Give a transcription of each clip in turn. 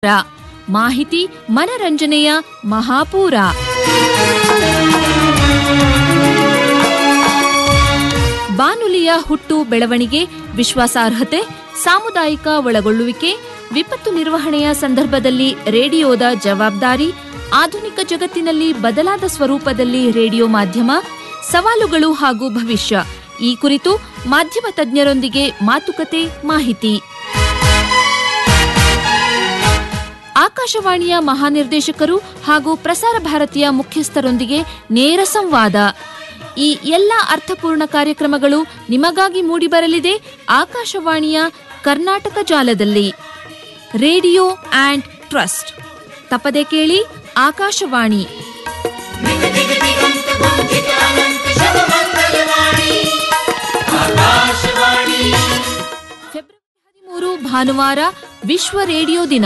ಮಾಹಿತಿ ಮನರಂಜನೆಯ ಮಹಾಪೂರ ಬಾನುಲಿಯ ಹುಟ್ಟು ಬೆಳವಣಿಗೆ ವಿಶ್ವಾಸಾರ್ಹತೆ ಸಾಮುದಾಯಿಕ ಒಳಗೊಳ್ಳುವಿಕೆ ವಿಪತ್ತು ನಿರ್ವಹಣೆಯ ಸಂದರ್ಭದಲ್ಲಿ ರೇಡಿಯೋದ ಜವಾಬ್ದಾರಿ ಆಧುನಿಕ ಜಗತ್ತಿನಲ್ಲಿ ಬದಲಾದ ಸ್ವರೂಪದಲ್ಲಿ ರೇಡಿಯೋ ಮಾಧ್ಯಮ ಸವಾಲುಗಳು ಹಾಗೂ ಭವಿಷ್ಯ ಈ ಕುರಿತು ಮಾಧ್ಯಮ ತಜ್ಞರೊಂದಿಗೆ ಮಾತುಕತೆ ಮಾಹಿತಿ ಆಕಾಶವಾಣಿಯ ಮಹಾನಿರ್ದೇಶಕರು ಹಾಗೂ ಪ್ರಸಾರ ಭಾರತಿಯ ಮುಖ್ಯಸ್ಥರೊಂದಿಗೆ ನೇರ ಸಂವಾದ ಈ ಎಲ್ಲ ಅರ್ಥಪೂರ್ಣ ಕಾರ್ಯಕ್ರಮಗಳು ನಿಮಗಾಗಿ ಮೂಡಿಬರಲಿದೆ ಆಕಾಶವಾಣಿಯ ಕರ್ನಾಟಕ ಜಾಲದಲ್ಲಿ ರೇಡಿಯೋ ಆಂಡ್ ಟ್ರಸ್ಟ್ ತಪ್ಪದೆ ಕೇಳಿ ಆಕಾಶವಾಣಿ ಫೆಬ್ರವರಿ ಹದಿಮೂರು ಭಾನುವಾರ ವಿಶ್ವ ರೇಡಿಯೋ ದಿನ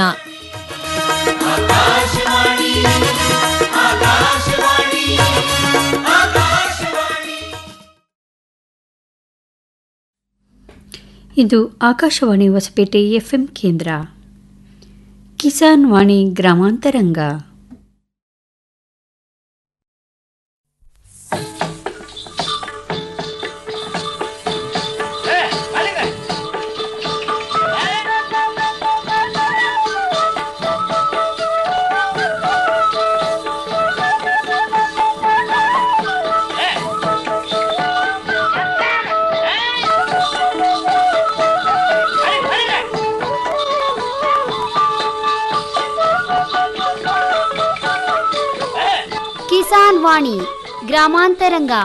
ಇದು ಆಕಾಶವಾಣಿ ಹೊಸಪೇಟೆ ಎಫ್ಎಂ ಕೇಂದ್ರ ಕಿಸಾನ್ ವಾಣಿ ಗ್ರಾಮಾಂತರಂಗ ಕಿಸಾನ್ ವಾಣಿ ಗ್ರಾಮಾಂತರಂಗ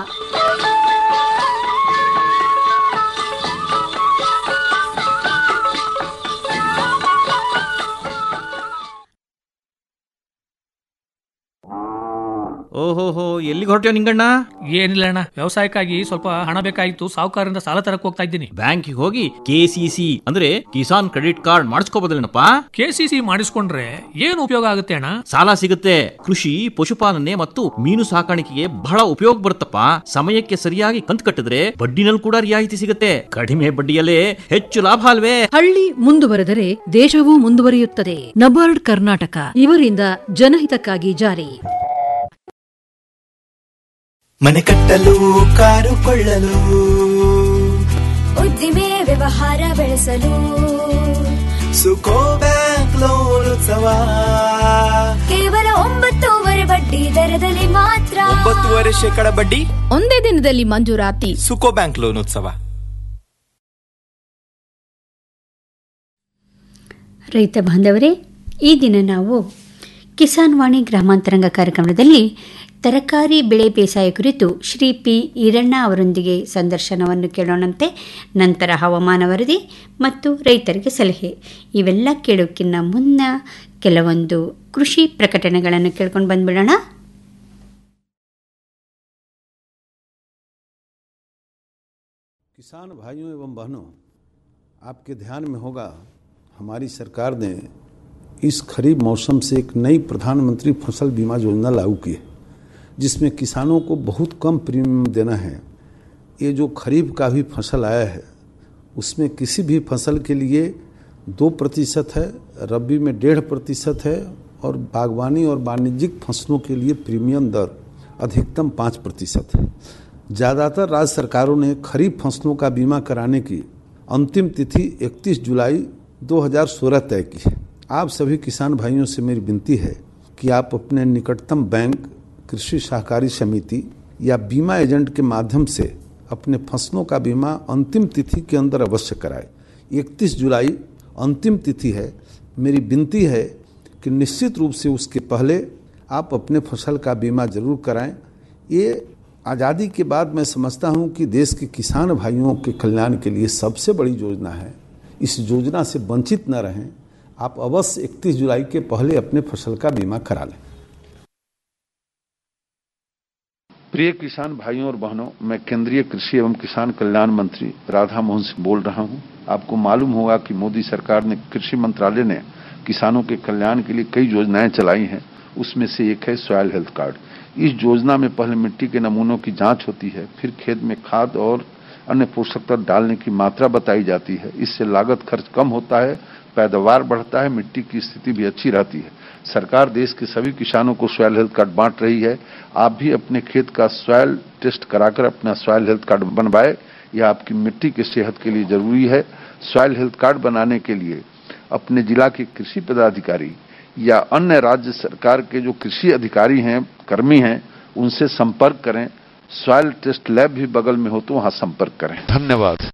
ಓಹೋಹೋ ಎಲ್ಲಿಗೆ ಹೊರಟ್ಯೋ ನಿಂಗಣ್ಣ ಏನಿಲ್ಲ ಅಣ್ಣ ವ್ಯವಸಾಯಕ್ಕಾಗಿ ಸ್ವಲ್ಪ ಹಣ ಬೇಕಾಗಿತ್ತು ಸಾಹುಕಾರರಿಂದ ಸಾಲ ತರಕ್ ಹೋಗ್ತಾ ಇದ್ದೀನಿ ಬ್ಯಾಂಕಿಗೆ ಹೋಗಿ ಕೆ ಸಿ ಸಿ ಅಂದ್ರೆ ಕಿಸಾನ್ ಕ್ರೆಡಿಟ್ ಕಾರ್ಡ್ ಮಾಡಿಸ್ಕೋಬೋದಲ್ಲೇನಪ್ಪ ಕೆ ಸಿ ಸಿ ಮಾಡಿಸ್ಕೊಂಡ್ರೆ ಏನು ಉಪಯೋಗ ಆಗುತ್ತೆ ಅಣ್ಣ ಸಾಲ ಸಿಗುತ್ತೆ ಕೃಷಿ ಪಶುಪಾಲನೆ ಮತ್ತು ಮೀನು ಸಾಕಾಣಿಕೆಗೆ ಬಹಳ ಉಪಯೋಗ ಬರುತ್ತಪ್ಪ ಸಮಯಕ್ಕೆ ಸರಿಯಾಗಿ ಕಂತು ಕಟ್ಟಿದ್ರೆ ಬಡ್ಡಿನಲ್ಲಿ ಕೂಡ ರಿಯಾಯಿತಿ ಸಿಗುತ್ತೆ ಕಡಿಮೆ ಬಡ್ಡಿಯಲ್ಲೇ ಹೆಚ್ಚು ಲಾಭ ಅಲ್ವೇ ಹಳ್ಳಿ ಮುಂದುವರೆದರೆ ದೇಶವೂ ಮುಂದುವರಿಯುತ್ತದೆ ನಬಾರ್ಡ್ ಕರ್ನಾಟಕ ಇವರಿಂದ ಜನಹಿತಕ್ಕಾಗಿ ಜಾರಿ ಮನೆ ಕಟ್ಟಲು ಕಾರು ಕೊಳ್ಳಲು ಉದ್ದಿಮೆ ವ್ಯವಹಾರ ಬೆಳೆಸಲು ಸುಕೋ ಬ್ಯಾಂಕ್ ಲೋನ್ ಉತ್ಸವ ಕೇವಲ ಒಂಬತ್ತೂವರೆ ಬಡ್ಡಿ ದರದಲ್ಲಿ ಮಾತ್ರ ಒಂಬತ್ತುವರೆ ಶೇಕಡ ಬಡ್ಡಿ ಒಂದೇ ದಿನದಲ್ಲಿ ಮಂಜೂರಾತಿ ಸುಕೋ ಬ್ಯಾಂಕ್ ಲೋನ್ ಉತ್ಸವ ರೈತ ಬಾಂಧವರೇ ಈ ದಿನ ನಾವು ಕಿಸಾನ್ ವಾಣಿ ಗ್ರಾಮಾಂತರಂಗ ಕಾರ್ಯಕ್ರಮದಲ್ಲಿ ತರಕಾರಿ ಬೆಳೆ ಬೇಸಾಯ ಕುರಿತು ಶ್ರೀ ಪಿ ಈರಣ್ಣ ಅವರೊಂದಿಗೆ ಸಂದರ್ಶನವನ್ನು ಕೇಳೋಣಂತೆ ನಂತರ ಹವಾಮಾನ ವರದಿ ಮತ್ತು ರೈತರಿಗೆ ಸಲಹೆ ಇವೆಲ್ಲ ಕೇಳೋಕ್ಕಿಂತ ಮುನ್ನ ಕೆಲವೊಂದು ಕೃಷಿ ಪ್ರಕಟಣೆಗಳನ್ನು ಕೇಳ್ಕೊಂಡು ಬಂದ್ಬಿಡೋಣ किसान भाइयों एवं बहनों आपके ध्यान में होगा हमारी सरकार ने इस खरीफ मौसम से एक नई प्रधानमंत्री फसल बीमा योजना लागू की है जिसमें किसानों को बहुत कम प्रीमियम देना है ये जो खरीफ का भी फसल आया है उसमें किसी भी फसल के लिए दो प्रतिशत है रबी में डेढ़ प्रतिशत है और बागवानी और वाणिज्यिक फसलों के लिए प्रीमियम दर अधिकतम पाँच प्रतिशत है ज़्यादातर राज्य सरकारों ने खरीफ फसलों का बीमा कराने की अंतिम तिथि 31 जुलाई 2016 तय की है आप सभी किसान भाइयों से मेरी विनती है कि आप अपने निकटतम बैंक कृषि सहकारी समिति या बीमा एजेंट के माध्यम से अपने फसलों का बीमा अंतिम तिथि के अंदर अवश्य कराएं 31 जुलाई अंतिम तिथि है मेरी विनती है कि निश्चित रूप से उसके पहले आप अपने फसल का बीमा जरूर कराएं ये आज़ादी के बाद मैं समझता हूँ कि देश के किसान भाइयों के कल्याण के लिए सबसे बड़ी योजना है इस योजना से वंचित न रहें आप अवश्य 31 जुलाई के पहले अपने फसल का बीमा करा लें प्रिय किसान भाइयों और बहनों मैं केंद्रीय कृषि एवं किसान कल्याण मंत्री राधा मोहन सिंह बोल रहा हूं आपको मालूम होगा कि मोदी सरकार ने कृषि मंत्रालय ने किसानों के कल्याण के लिए कई योजनाएं चलाई हैं उसमें से एक है सॉयल हेल्थ कार्ड इस योजना में पहले मिट्टी के नमूनों की जांच होती है फिर खेत में खाद और अन्य पोषक तत्व डालने की मात्रा बताई जाती है इससे लागत खर्च कम होता है पैदावार बढ़ता है मिट्टी की स्थिति भी अच्छी रहती है सरकार देश के सभी किसानों को सॉयल हेल्थ कार्ड बांट रही है आप भी अपने खेत का सॉयल टेस्ट कराकर अपना सॉयल हेल्थ कार्ड बनवाए यह आपकी मिट्टी की सेहत के लिए जरूरी है सॉयल हेल्थ कार्ड बनाने के लिए अपने जिला के कृषि पदाधिकारी या अन्य राज्य सरकार के जो कृषि अधिकारी हैं कर्मी हैं उनसे संपर्क करें सॉयल टेस्ट लैब भी बगल में हो तो वहां संपर्क करें धन्यवाद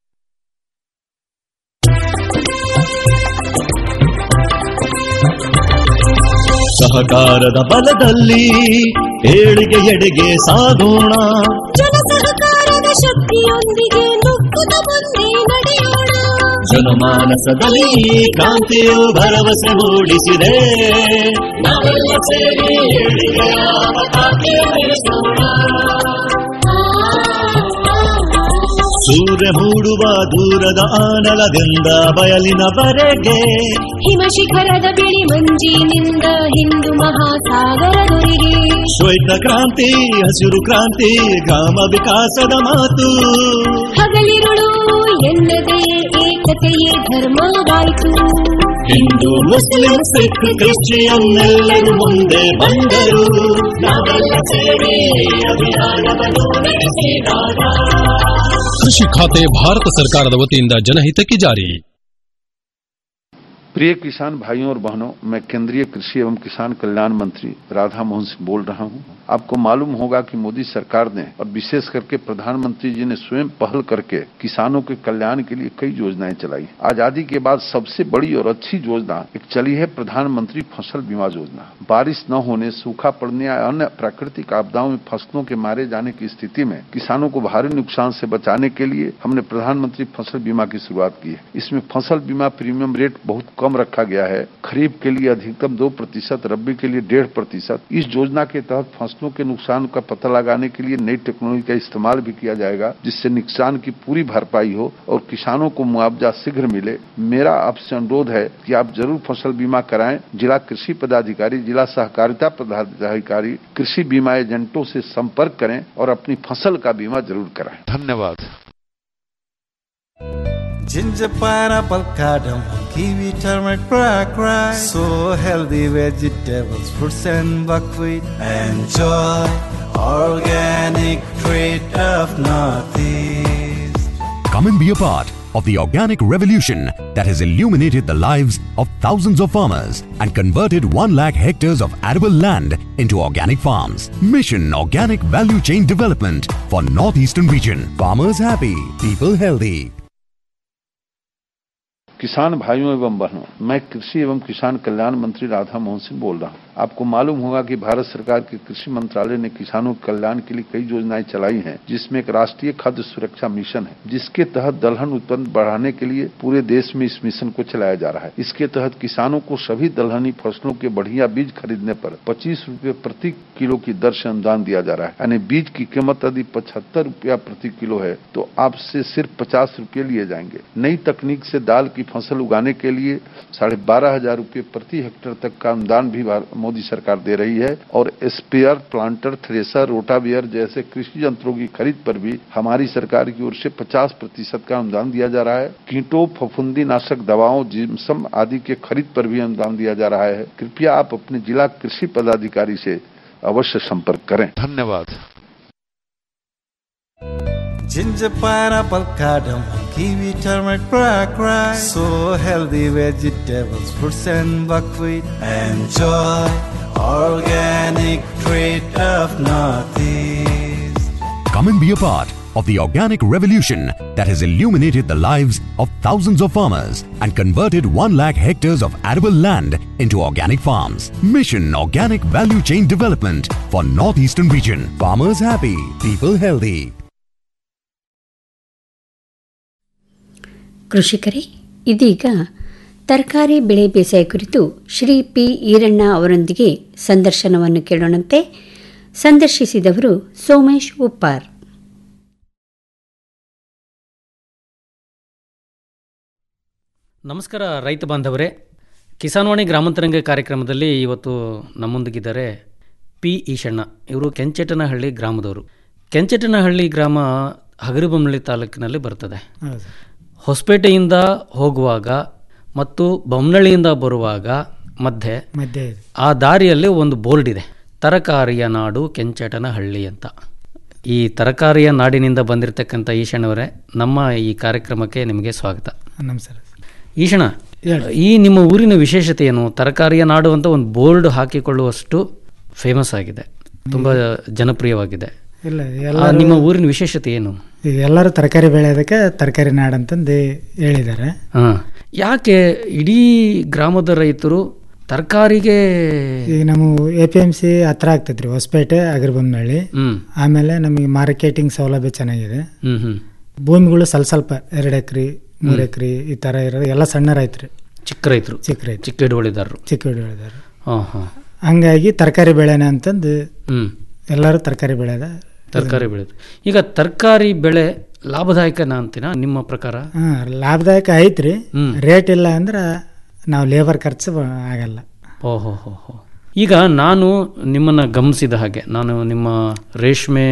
ಸಹಕಾರದ ಬಲದಲ್ಲಿ ಏಳಿಗೆ ಎಡೆಗೆ ಸಾಗೋಣ ಜನ ಸಹಕಾರದ ಶಕ್ತಿಯೊಂದಿಗೆ ನುಗ್ಗುತ್ತ ಮುಂದೆ ನಡೆಯೋಣ ಜನಮಾನಸದಲ್ಲಿ ಈ ಕ್ರಾಂತಿಯು ಭರವಸೆ ಮೂಡಿಸಿದೆ ನಾವೆಲ್ಲ ಸೇರಿ ಏಳಿಗೆಯ ಪತಾಕೆ ಬೆಳೆಸೋಣ. ಸೂರ್ಯ ಮೂಡುವ ದೂರದ ಆನಲದಿಂದ ಬಯಲಿನವರೆಗೆ ಹಿಮ ಶಿಖರದ ಬಿಳಿ ಮಂಜಿನಿಂದ ಹಿಂದೂ ಮಹಾಸಾಗರದೊರೆಗೆ ಶ್ವೇತ ಕ್ರಾಂತಿ ಹಸಿರು ಕ್ರಾಂತಿ ಗ್ರಾಮ ವಿಕಾಸದ ಮಾತು ಹಗಲಿರುಳು ಎನ್ನದೇ ಏಕತೆಯೇ ಧರ್ಮವಾಯಿತು ಹಿಂದೂ ಮುಸ್ಲಿಂ ಸಿಖ್ ಕ್ರಿಶ್ಚಿಯನ್ ಎಲ್ಲರೂ ಮುಂದೆ ಬಂದರು ನಾವೆಲ್ಲ ಸೇರಿ ಅಭಿಯಾನವನ್ನು ನಡೆಸಿದಾಗ ಕೃಷಿ ಖಾತೆ ಭಾರತ ಸರ್ಕಾರದ ವತಿಯಿಂದ ಜನಹಿತಕ್ಕೆ ಜಾರಿ प्रिय किसान भाइयों और बहनों मैं केंद्रीय कृषि एवं किसान कल्याण मंत्री राधा मोहन सिंह बोल रहा हूं आपको मालूम होगा कि मोदी सरकार ने और विशेष करके प्रधानमंत्री जी ने स्वयं पहल करके किसानों के कल्याण के लिए कई योजनाएं चलाई आजादी के बाद सबसे बड़ी और अच्छी योजना एक चली है प्रधानमंत्री फसल बीमा योजना बारिश न होने सूखा पड़ने या अन्य प्राकृतिक आपदाओं में फसलों के मारे जाने की स्थिति में किसानों को भारी नुकसान से बचाने के लिए हमने प्रधानमंत्री फसल बीमा की शुरुआत की है इसमें फसल बीमा प्रीमियम रेट बहुत कम रखा गया है खरीफ के लिए अधिकतम दो प्रतिशत रबी के लिए डेढ़ प्रतिशत इस योजना के तहत फसलों के नुकसान का पता लगाने के लिए नई टेक्नोलॉजी का इस्तेमाल भी किया जाएगा जिससे नुकसान की पूरी भरपाई हो और किसानों को मुआवजा शीघ्र मिले मेरा आपसे अनुरोध है कि आप जरूर फसल बीमा कराएं जिला कृषि पदाधिकारी जिला सहकारिता पदाधिकारी कृषि बीमा एजेंटों से संपर्क करें और अपनी फसल का बीमा जरूर कराएं धन्यवाद Ginger, pineapple, cardamom, kiwi, turmeric, black rice. So healthy vegetables, fruits and buckwheat. Enjoy organic treat of Northeast. Come and be a part of the organic revolution that has illuminated the lives of thousands of farmers and converted 1 lakh hectares of arable land into organic farms. Mission Organic Value Chain Development for Northeastern Region. Farmers happy, people healthy. किसान भाइयों एवं बहनों मैं कृषि एवं किसान कल्याण मंत्री राधा मोहन सिंह बोल रहा हूं आपको मालूम होगा कि भारत सरकार के कृषि मंत्रालय ने किसानों के कल्याण के लिए कई योजनाएं चलाई हैं जिसमें एक राष्ट्रीय खाद्य सुरक्षा मिशन है जिसके तहत दलहन उत्पन्न बढ़ाने के लिए पूरे देश में इस मिशन को चलाया जा रहा है इसके तहत किसानों को सभी दलहनी फसलों के बढ़िया बीज खरीदने पर पच्चीस रूपये प्रति किलो की दर से अनुदान दिया जा रहा है यानी बीज की कीमत यदि पचहत्तर रूपया प्रति किलो है तो आपसे सिर्फ पचास रूपये लिए जाएंगे नई तकनीक से दाल की फसल उगाने के लिए साढ़े बारह हजार रूपये प्रति हेक्टेयर तक का अनुदान भी मोदी सरकार दे रही है और स्पेयर प्लांटर थ्रेसर रोटावियर जैसे कृषि यंत्रों की खरीद पर भी हमारी सरकार की ओर से 50 प्रतिशत का अनुदान दिया जा रहा है कीटों फफूंदी नाशक दवाओं जिम्सम आदि के खरीद पर भी अनुदान दिया जा रहा है कृपया आप अपने जिला कृषि पदाधिकारी से अवश्य संपर्क करें धन्यवाद Ginger, pineapple, cardamom, kiwi, turmeric, black rice. So healthy vegetables, fruits and buckwheat. Enjoy organic treat of Northeast. Come and be a part of the organic revolution that has illuminated the lives of thousands of farmers and converted 1 lakh hectares of arable land into organic farms. Mission Organic Value Chain Development for Northeastern Region. Farmers happy, people healthy. ಕೃಷಿಕರೇ ಇದೀಗ ತರಕಾರಿ ಬೆಳೆ ಬೇಸಾಯ ಕುರಿತು Shri P Iranna ಅವರೊಂದಿಗೆ ಸಂದರ್ಶನವನ್ನು ಕೇಳೋಣಂತೆ ಸಂದರ್ಶಿಸಿದವರು ಸೋಮೇಶ್ ಉಪ್ಪಾರ್ ನಮಸ್ಕಾರ ರೈತ ಬಾಂಧವರೇ ಕಿಸಾನ್ವಾಣಿ ಗ್ರಾಮಾಂತರಂಗ ಕಾರ್ಯಕ್ರಮದಲ್ಲಿ ಇವತ್ತು ನಮ್ಮೊಂದಿಗಿದ್ದಾರೆ ಪಿ ಈಶಣ್ಣ ಇವರು ಕೆಂಚೆಟನಹಳ್ಳಿ ಗ್ರಾಮದವರು ಕೆಂಚೆಟನಹಳ್ಳಿ ಗ್ರಾಮ ಹಗರಿಬೊಮ್ಮಳ್ಳಿ ತಾಲೂಕಿನಲ್ಲಿ ಬರ್ತದೆ ಹೊಸಪೇಟೆಯಿಂದ ಹೋಗುವಾಗ ಮತ್ತು ಬೊಮ್ಮನಳ್ಳಿಯಿಂದ ಬರುವಾಗ ಮಧ್ಯೆ ಮಧ್ಯೆ ಇದೆ. ಆ ದಾರಿಯಲ್ಲಿ ಒಂದು ಬೋರ್ಡ್ ಇದೆ ತರಕಾರಿಯ ನಾಡು ಕೆಂಚಟನಹಳ್ಳಿ ಅಂತ ಈ ತರಕಾರಿಯ ನಾಡಿನಿಂದ ಬಂದಿರತಕ್ಕಂಥ ಈಶಣ್ಣವರೇ ನಮ್ಮ ಈ ಕಾರ್ಯಕ್ರಮಕ್ಕೆ ನಿಮಗೆ ಸ್ವಾಗತ ನಮಸ್ಕಾರ ಈಶಣ್ಣ ಈ ನಿಮ್ಮ ಊರಿನ ವಿಶೇಷತೆ ಏನು ತರಕಾರಿಯ ನಾಡು ಅಂತ ಒಂದು ಬೋರ್ಡ್ ಹಾಕಿಕೊಳ್ಳುವಷ್ಟು ಫೇಮಸ್ ಆಗಿದೆ ತುಂಬ ಜನಪ್ರಿಯವಾಗಿದೆ ಇಲ್ಲ ಆ, ಎಲ್ಲರೂ ನಿಮ್ಮ ಊರಿನ ವಿಶೇಷತೆ ಏನು ಈಗ ಎಲ್ಲರೂ ತರಕಾರಿ ಬೆಳೆಯೋದಕ್ಕೆ ತರಕಾರಿ ನಾಡು ಅಂತಂದು ಹೇಳಿದ್ದಾರೆ ಹಾಂ ಯಾಕೆ ಇಡೀ ಗ್ರಾಮದ ರೈತರು ತರಕಾರಿಗೆ ಈಗ ನಮ್ಮ ಎ ಪಿ ಎಮ್ ಸಿ ಹತ್ರ ಆಗ್ತೈತ್ರಿ ಹೊಸಪೇಟೆ ಅಗರ್ಬೊಮ್ಮನಹಳ್ಳಿ ಹ್ಮ್. ಆಮೇಲೆ ನಮಗೆ ಮಾರ್ಕೆಟಿಂಗ್ ಸೌಲಭ್ಯ ಚೆನ್ನಾಗಿದೆ ಹ್ಮ್ ಹ್ಮ್ ಭೂಮಿಗಳು ಸ್ವಲ್ಪ ಸ್ವಲ್ಪ ಎರಡು ಎಕರೆ ಮೂರು ಎಕರೆ ಈ ಥರ ಇರೋದು ಎಲ್ಲ ಸಣ್ಣ ರೈತರು ಚಿಕ್ಕ ರೈತರು ಚಿಕ್ಕ ರೈತರು ಚಿಕ್ಕ ಹಿಡುವಳಿದಾರರು ಚಿಕ್ಕ ಹಿಡಿದಾರೆ ಹಾಂ ಹಾಂ ಹಂಗಾಗಿ ತರಕಾರಿ ಬೆಳೆನ ಅಂತಂದು ಹ್ಮ್ ಎಲ್ಲರೂ ತರಕಾರಿ ಬೆಳೆದ ತರಕಾರಿ ಬೆಳೆದು ಈಗ ತರಕಾರಿ ಬೆಳೆ ಲಾಭದಾಯಕನ ಅಂತೀನ ನಿಮ್ಮ ಪ್ರಕಾರ ಹಾಂ ಲಾಭದಾಯಕ ಐತ್ರಿ ಹ್ಮ್. ರೇಟ್ ಇಲ್ಲ ಅಂದ್ರೆ ನಾವು ಲೇಬರ್ ಖರ್ಚು ಬ- ಆಗಲ್ಲ ಓಹೋ ಹೋ ಹೋ ಈಗ ನಾನು ನಿಮ್ಮನ್ನು ಗಮನಿಸಿದ ಹಾಗೆ ನಾನು ನಿಮ್ಮ ರೇಷ್ಮೆ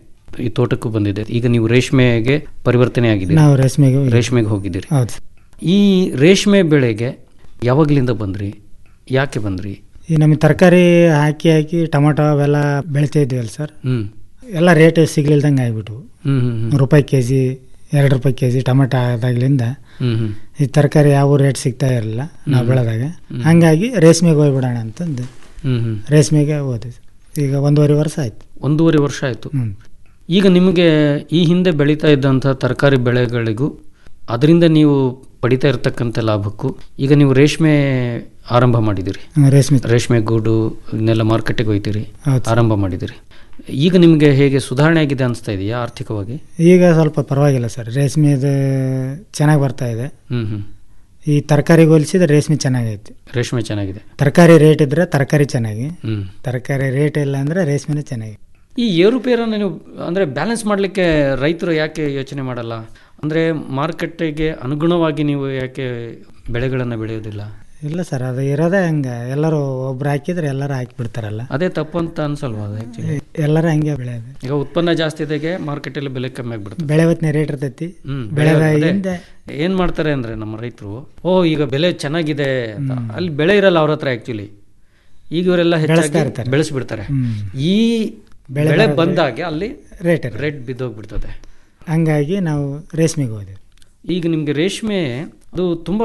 ಈ ತೋಟಕ್ಕೂ ಬಂದಿದ್ದೆ ಈಗ ನೀವು ರೇಷ್ಮೆಗೆ ಪರಿವರ್ತನೆ ಆಗಿದ್ದೀರಿ ನಾವು ರೇಷ್ಮೆಗೆ ಹೋಗಿ- ರೇಷ್ಮೆಗೆ ಹೋಗಿದ್ದೀರಿ ಹೌದು ಈ ರೇಷ್ಮೆ ಬೆಳೆಗೆ ಯಾವಾಗಲಿಂದ ಬಂದ್ರಿ ಯಾಕೆ ಬಂದ್ರಿ ಈ ನಮಗೆ ತರಕಾರಿ ಹಾಕಿ ಹಾಕಿ ಟೊಮೊಟೊ ಅವೆಲ್ಲ ಬೆಳಿತಾ ಇದ್ವಲ್ಲ ಸರ್ ಹ್ಮ್ ಎಲ್ಲ ರೇಟ್ ಸಿಗ್ಲಿಲ್ದಂಗೆ ಆಗ್ಬಿಟ್ಟು ಹ್ಮ್ ಹ್ಮ್ ಹ್ಮ್. ರೂಪಾಯಿ ಕೆ ಜಿ ಎರಡು ರೂಪಾಯಿ ಕೆ ಜಿ ಟೊಮೆಟೊ ಆದಾಗ್ಲಿಂದ ಹ್ಮ್ ಹ್ಮ್ ಈ ತರಕಾರಿ ಯಾವ ರೇಟ್ ಸಿಗ್ತಾ ಇರಲಿಲ್ಲ ನಾವು ಬೆಳೆದಾಗ ಹಂಗಾಗಿ ರೇಷ್ಮೆಗೆ ಹೋಗ್ಬಿಡೋಣ ಅಂತಂದು ಹ್ಮ್ ಹ್ಮ್ ರೇಷ್ಮೆಗೆ ಹೋದ್ವಿ ಈಗ ಒಂದೂವರೆ ವರ್ಷ ಆಯ್ತು ಒಂದೂವರೆ ವರ್ಷ ಆಯಿತು ಹ್ಮ್. ಈಗ ನಿಮಗೆ ಈ ಹಿಂದೆ ಬೆಳೀತಾ ಇದ್ದಂಥ ತರಕಾರಿ ಬೆಳೆಗಳಿಗೂ ಅದರಿಂದ ನೀವು ಪಡಿತಾ ಇರತಕ್ಕಂಥ ಲಾಭಕ್ಕೂ ಈಗ ನೀವು ರೇಷ್ಮೆ ಆರಂಭ ಮಾಡಿದ್ದೀರಿ ಹ್ಮ್, ರೇಷ್ಮೆ ರೇಷ್ಮೆ ಗೂಡು ಇದನ್ನೆಲ್ಲ ಮಾರ್ಕೆಟಿಗೆ ಹೋಯ್ತೀರಿ ಹೌದು. ಆರಂಭ ಮಾಡಿದ್ದೀರಿ ಈಗ ನಿಮಗೆ ಹೇಗೆ ಸುಧಾರಣೆ ಆಗಿದೆ ಅನಿಸ್ತಾ ಇದೆಯಾ ಆರ್ಥಿಕವಾಗಿ ಈಗ ಸ್ವಲ್ಪ ಪರವಾಗಿಲ್ಲ ಸರ್ ರೇಷ್ಮೆದು ಚೆನ್ನಾಗಿ ಬರ್ತಾ ಇದೆ ಹ್ಮ್ ಹ್ಮ್ ಈ ತರಕಾರಿಗೆ ಹೋಲಿಸಿದ್ರೆ ರೇಷ್ಮೆ ಚೆನ್ನಾಗೈತಿ ರೇಷ್ಮೆ ಚೆನ್ನಾಗಿದೆ ತರಕಾರಿ ರೇಟ್ ಇದ್ರೆ ತರಕಾರಿ ಚೆನ್ನಾಗಿ ಹ್ಮ್ ತರಕಾರಿ ರೇಟ್ ಇಲ್ಲ ಅಂದ್ರೆ ರೇಷ್ಮೆನೇ ಚೆನ್ನಾಗಿ ಈ ಏರುಪೇರನ್ನು ನೀವು ಅಂದರೆ ಬ್ಯಾಲೆನ್ಸ್ ಮಾಡಲಿಕ್ಕೆ ರೈತರು ಯಾಕೆ ಯೋಚನೆ ಮಾಡಲ್ಲ ಅಂದರೆ ಮಾರುಕಟ್ಟೆಗೆ ಅನುಗುಣವಾಗಿ ನೀವು ಯಾಕೆ ಬೆಳೆಗಳನ್ನು ಬೆಳೆಯೋದಿಲ್ಲ ಇಲ್ಲ ಸರ್ ಅದು ಇರೋದೇ ಹಂಗೆ ಎಲ್ಲರೂ ಒಬ್ರು ಹಾಕಿದ್ರೆ ಎಲ್ಲರೂ ಹಾಕಿ ಬಿಡ್ತಾರಲ್ಲ ಅದೇ ತಪ್ಪು ಅಂತ ಅನ್ಸಲ್ವಾ ಅದು ಆ್ಯಕ್ಚುಲಿ ಎಲ್ಲರೂ ಹಂಗೆ ಬೆಳೆಯೋದು ಈಗ ಉತ್ಪನ್ನ ಜಾಸ್ತಿ ಇದ್ದಾಗೆ ಮಾರ್ಕೆಟಲ್ಲಿ ಬೆಲೆ ಕಮ್ಮಿ ಆಗ್ಬಿಡುತ್ತೆ ಬೆಳೆ ಹೊತ್ತಿನ ರೇಟ್ ಇರ್ತೈತಿ ಹ್ಮ್ ಬೆಳೆದಾಗಿಂದ ಏನು ಮಾಡ್ತಾರೆ ಅಂದರೆ ನಮ್ಮ ರೈತರು ಓ ಈಗ ಬೆಲೆ ಚೆನ್ನಾಗಿದೆ ಅಂತ ಅಲ್ಲಿ ಬೆಳೆ ಇರಲ್ಲ ಅವ್ರ ಹತ್ರ ಆ್ಯಕ್ಚುಲಿ ಈಗ ಇವರೆಲ್ಲ ಬೆಳೆಸ್ತಾ ಹೆಚ್ಚಾಗಿ ಇರ್ತಾರೆ. ಬೆಳೆಸ್ಬಿಡ್ತಾರೆ ಹ್ಮ್. ಈ ಬೆಳೆ ಬೆಳೆ ಬರೋದು- ಬಂದಾಗೆ ಅಲ್ಲಿ ರೇಟ್ ರೇಟ್ ಬಿದ್ದೋಗ್ಬಿಡ್ತದೆ ಹಂಗಾಗಿ ನಾವು ರೇಷ್ಮೆಗೆ ಹೋದ್ವಿ ಈಗ ನಿಮಗೆ ರೇಷ್ಮೆ ಅದು ತುಂಬ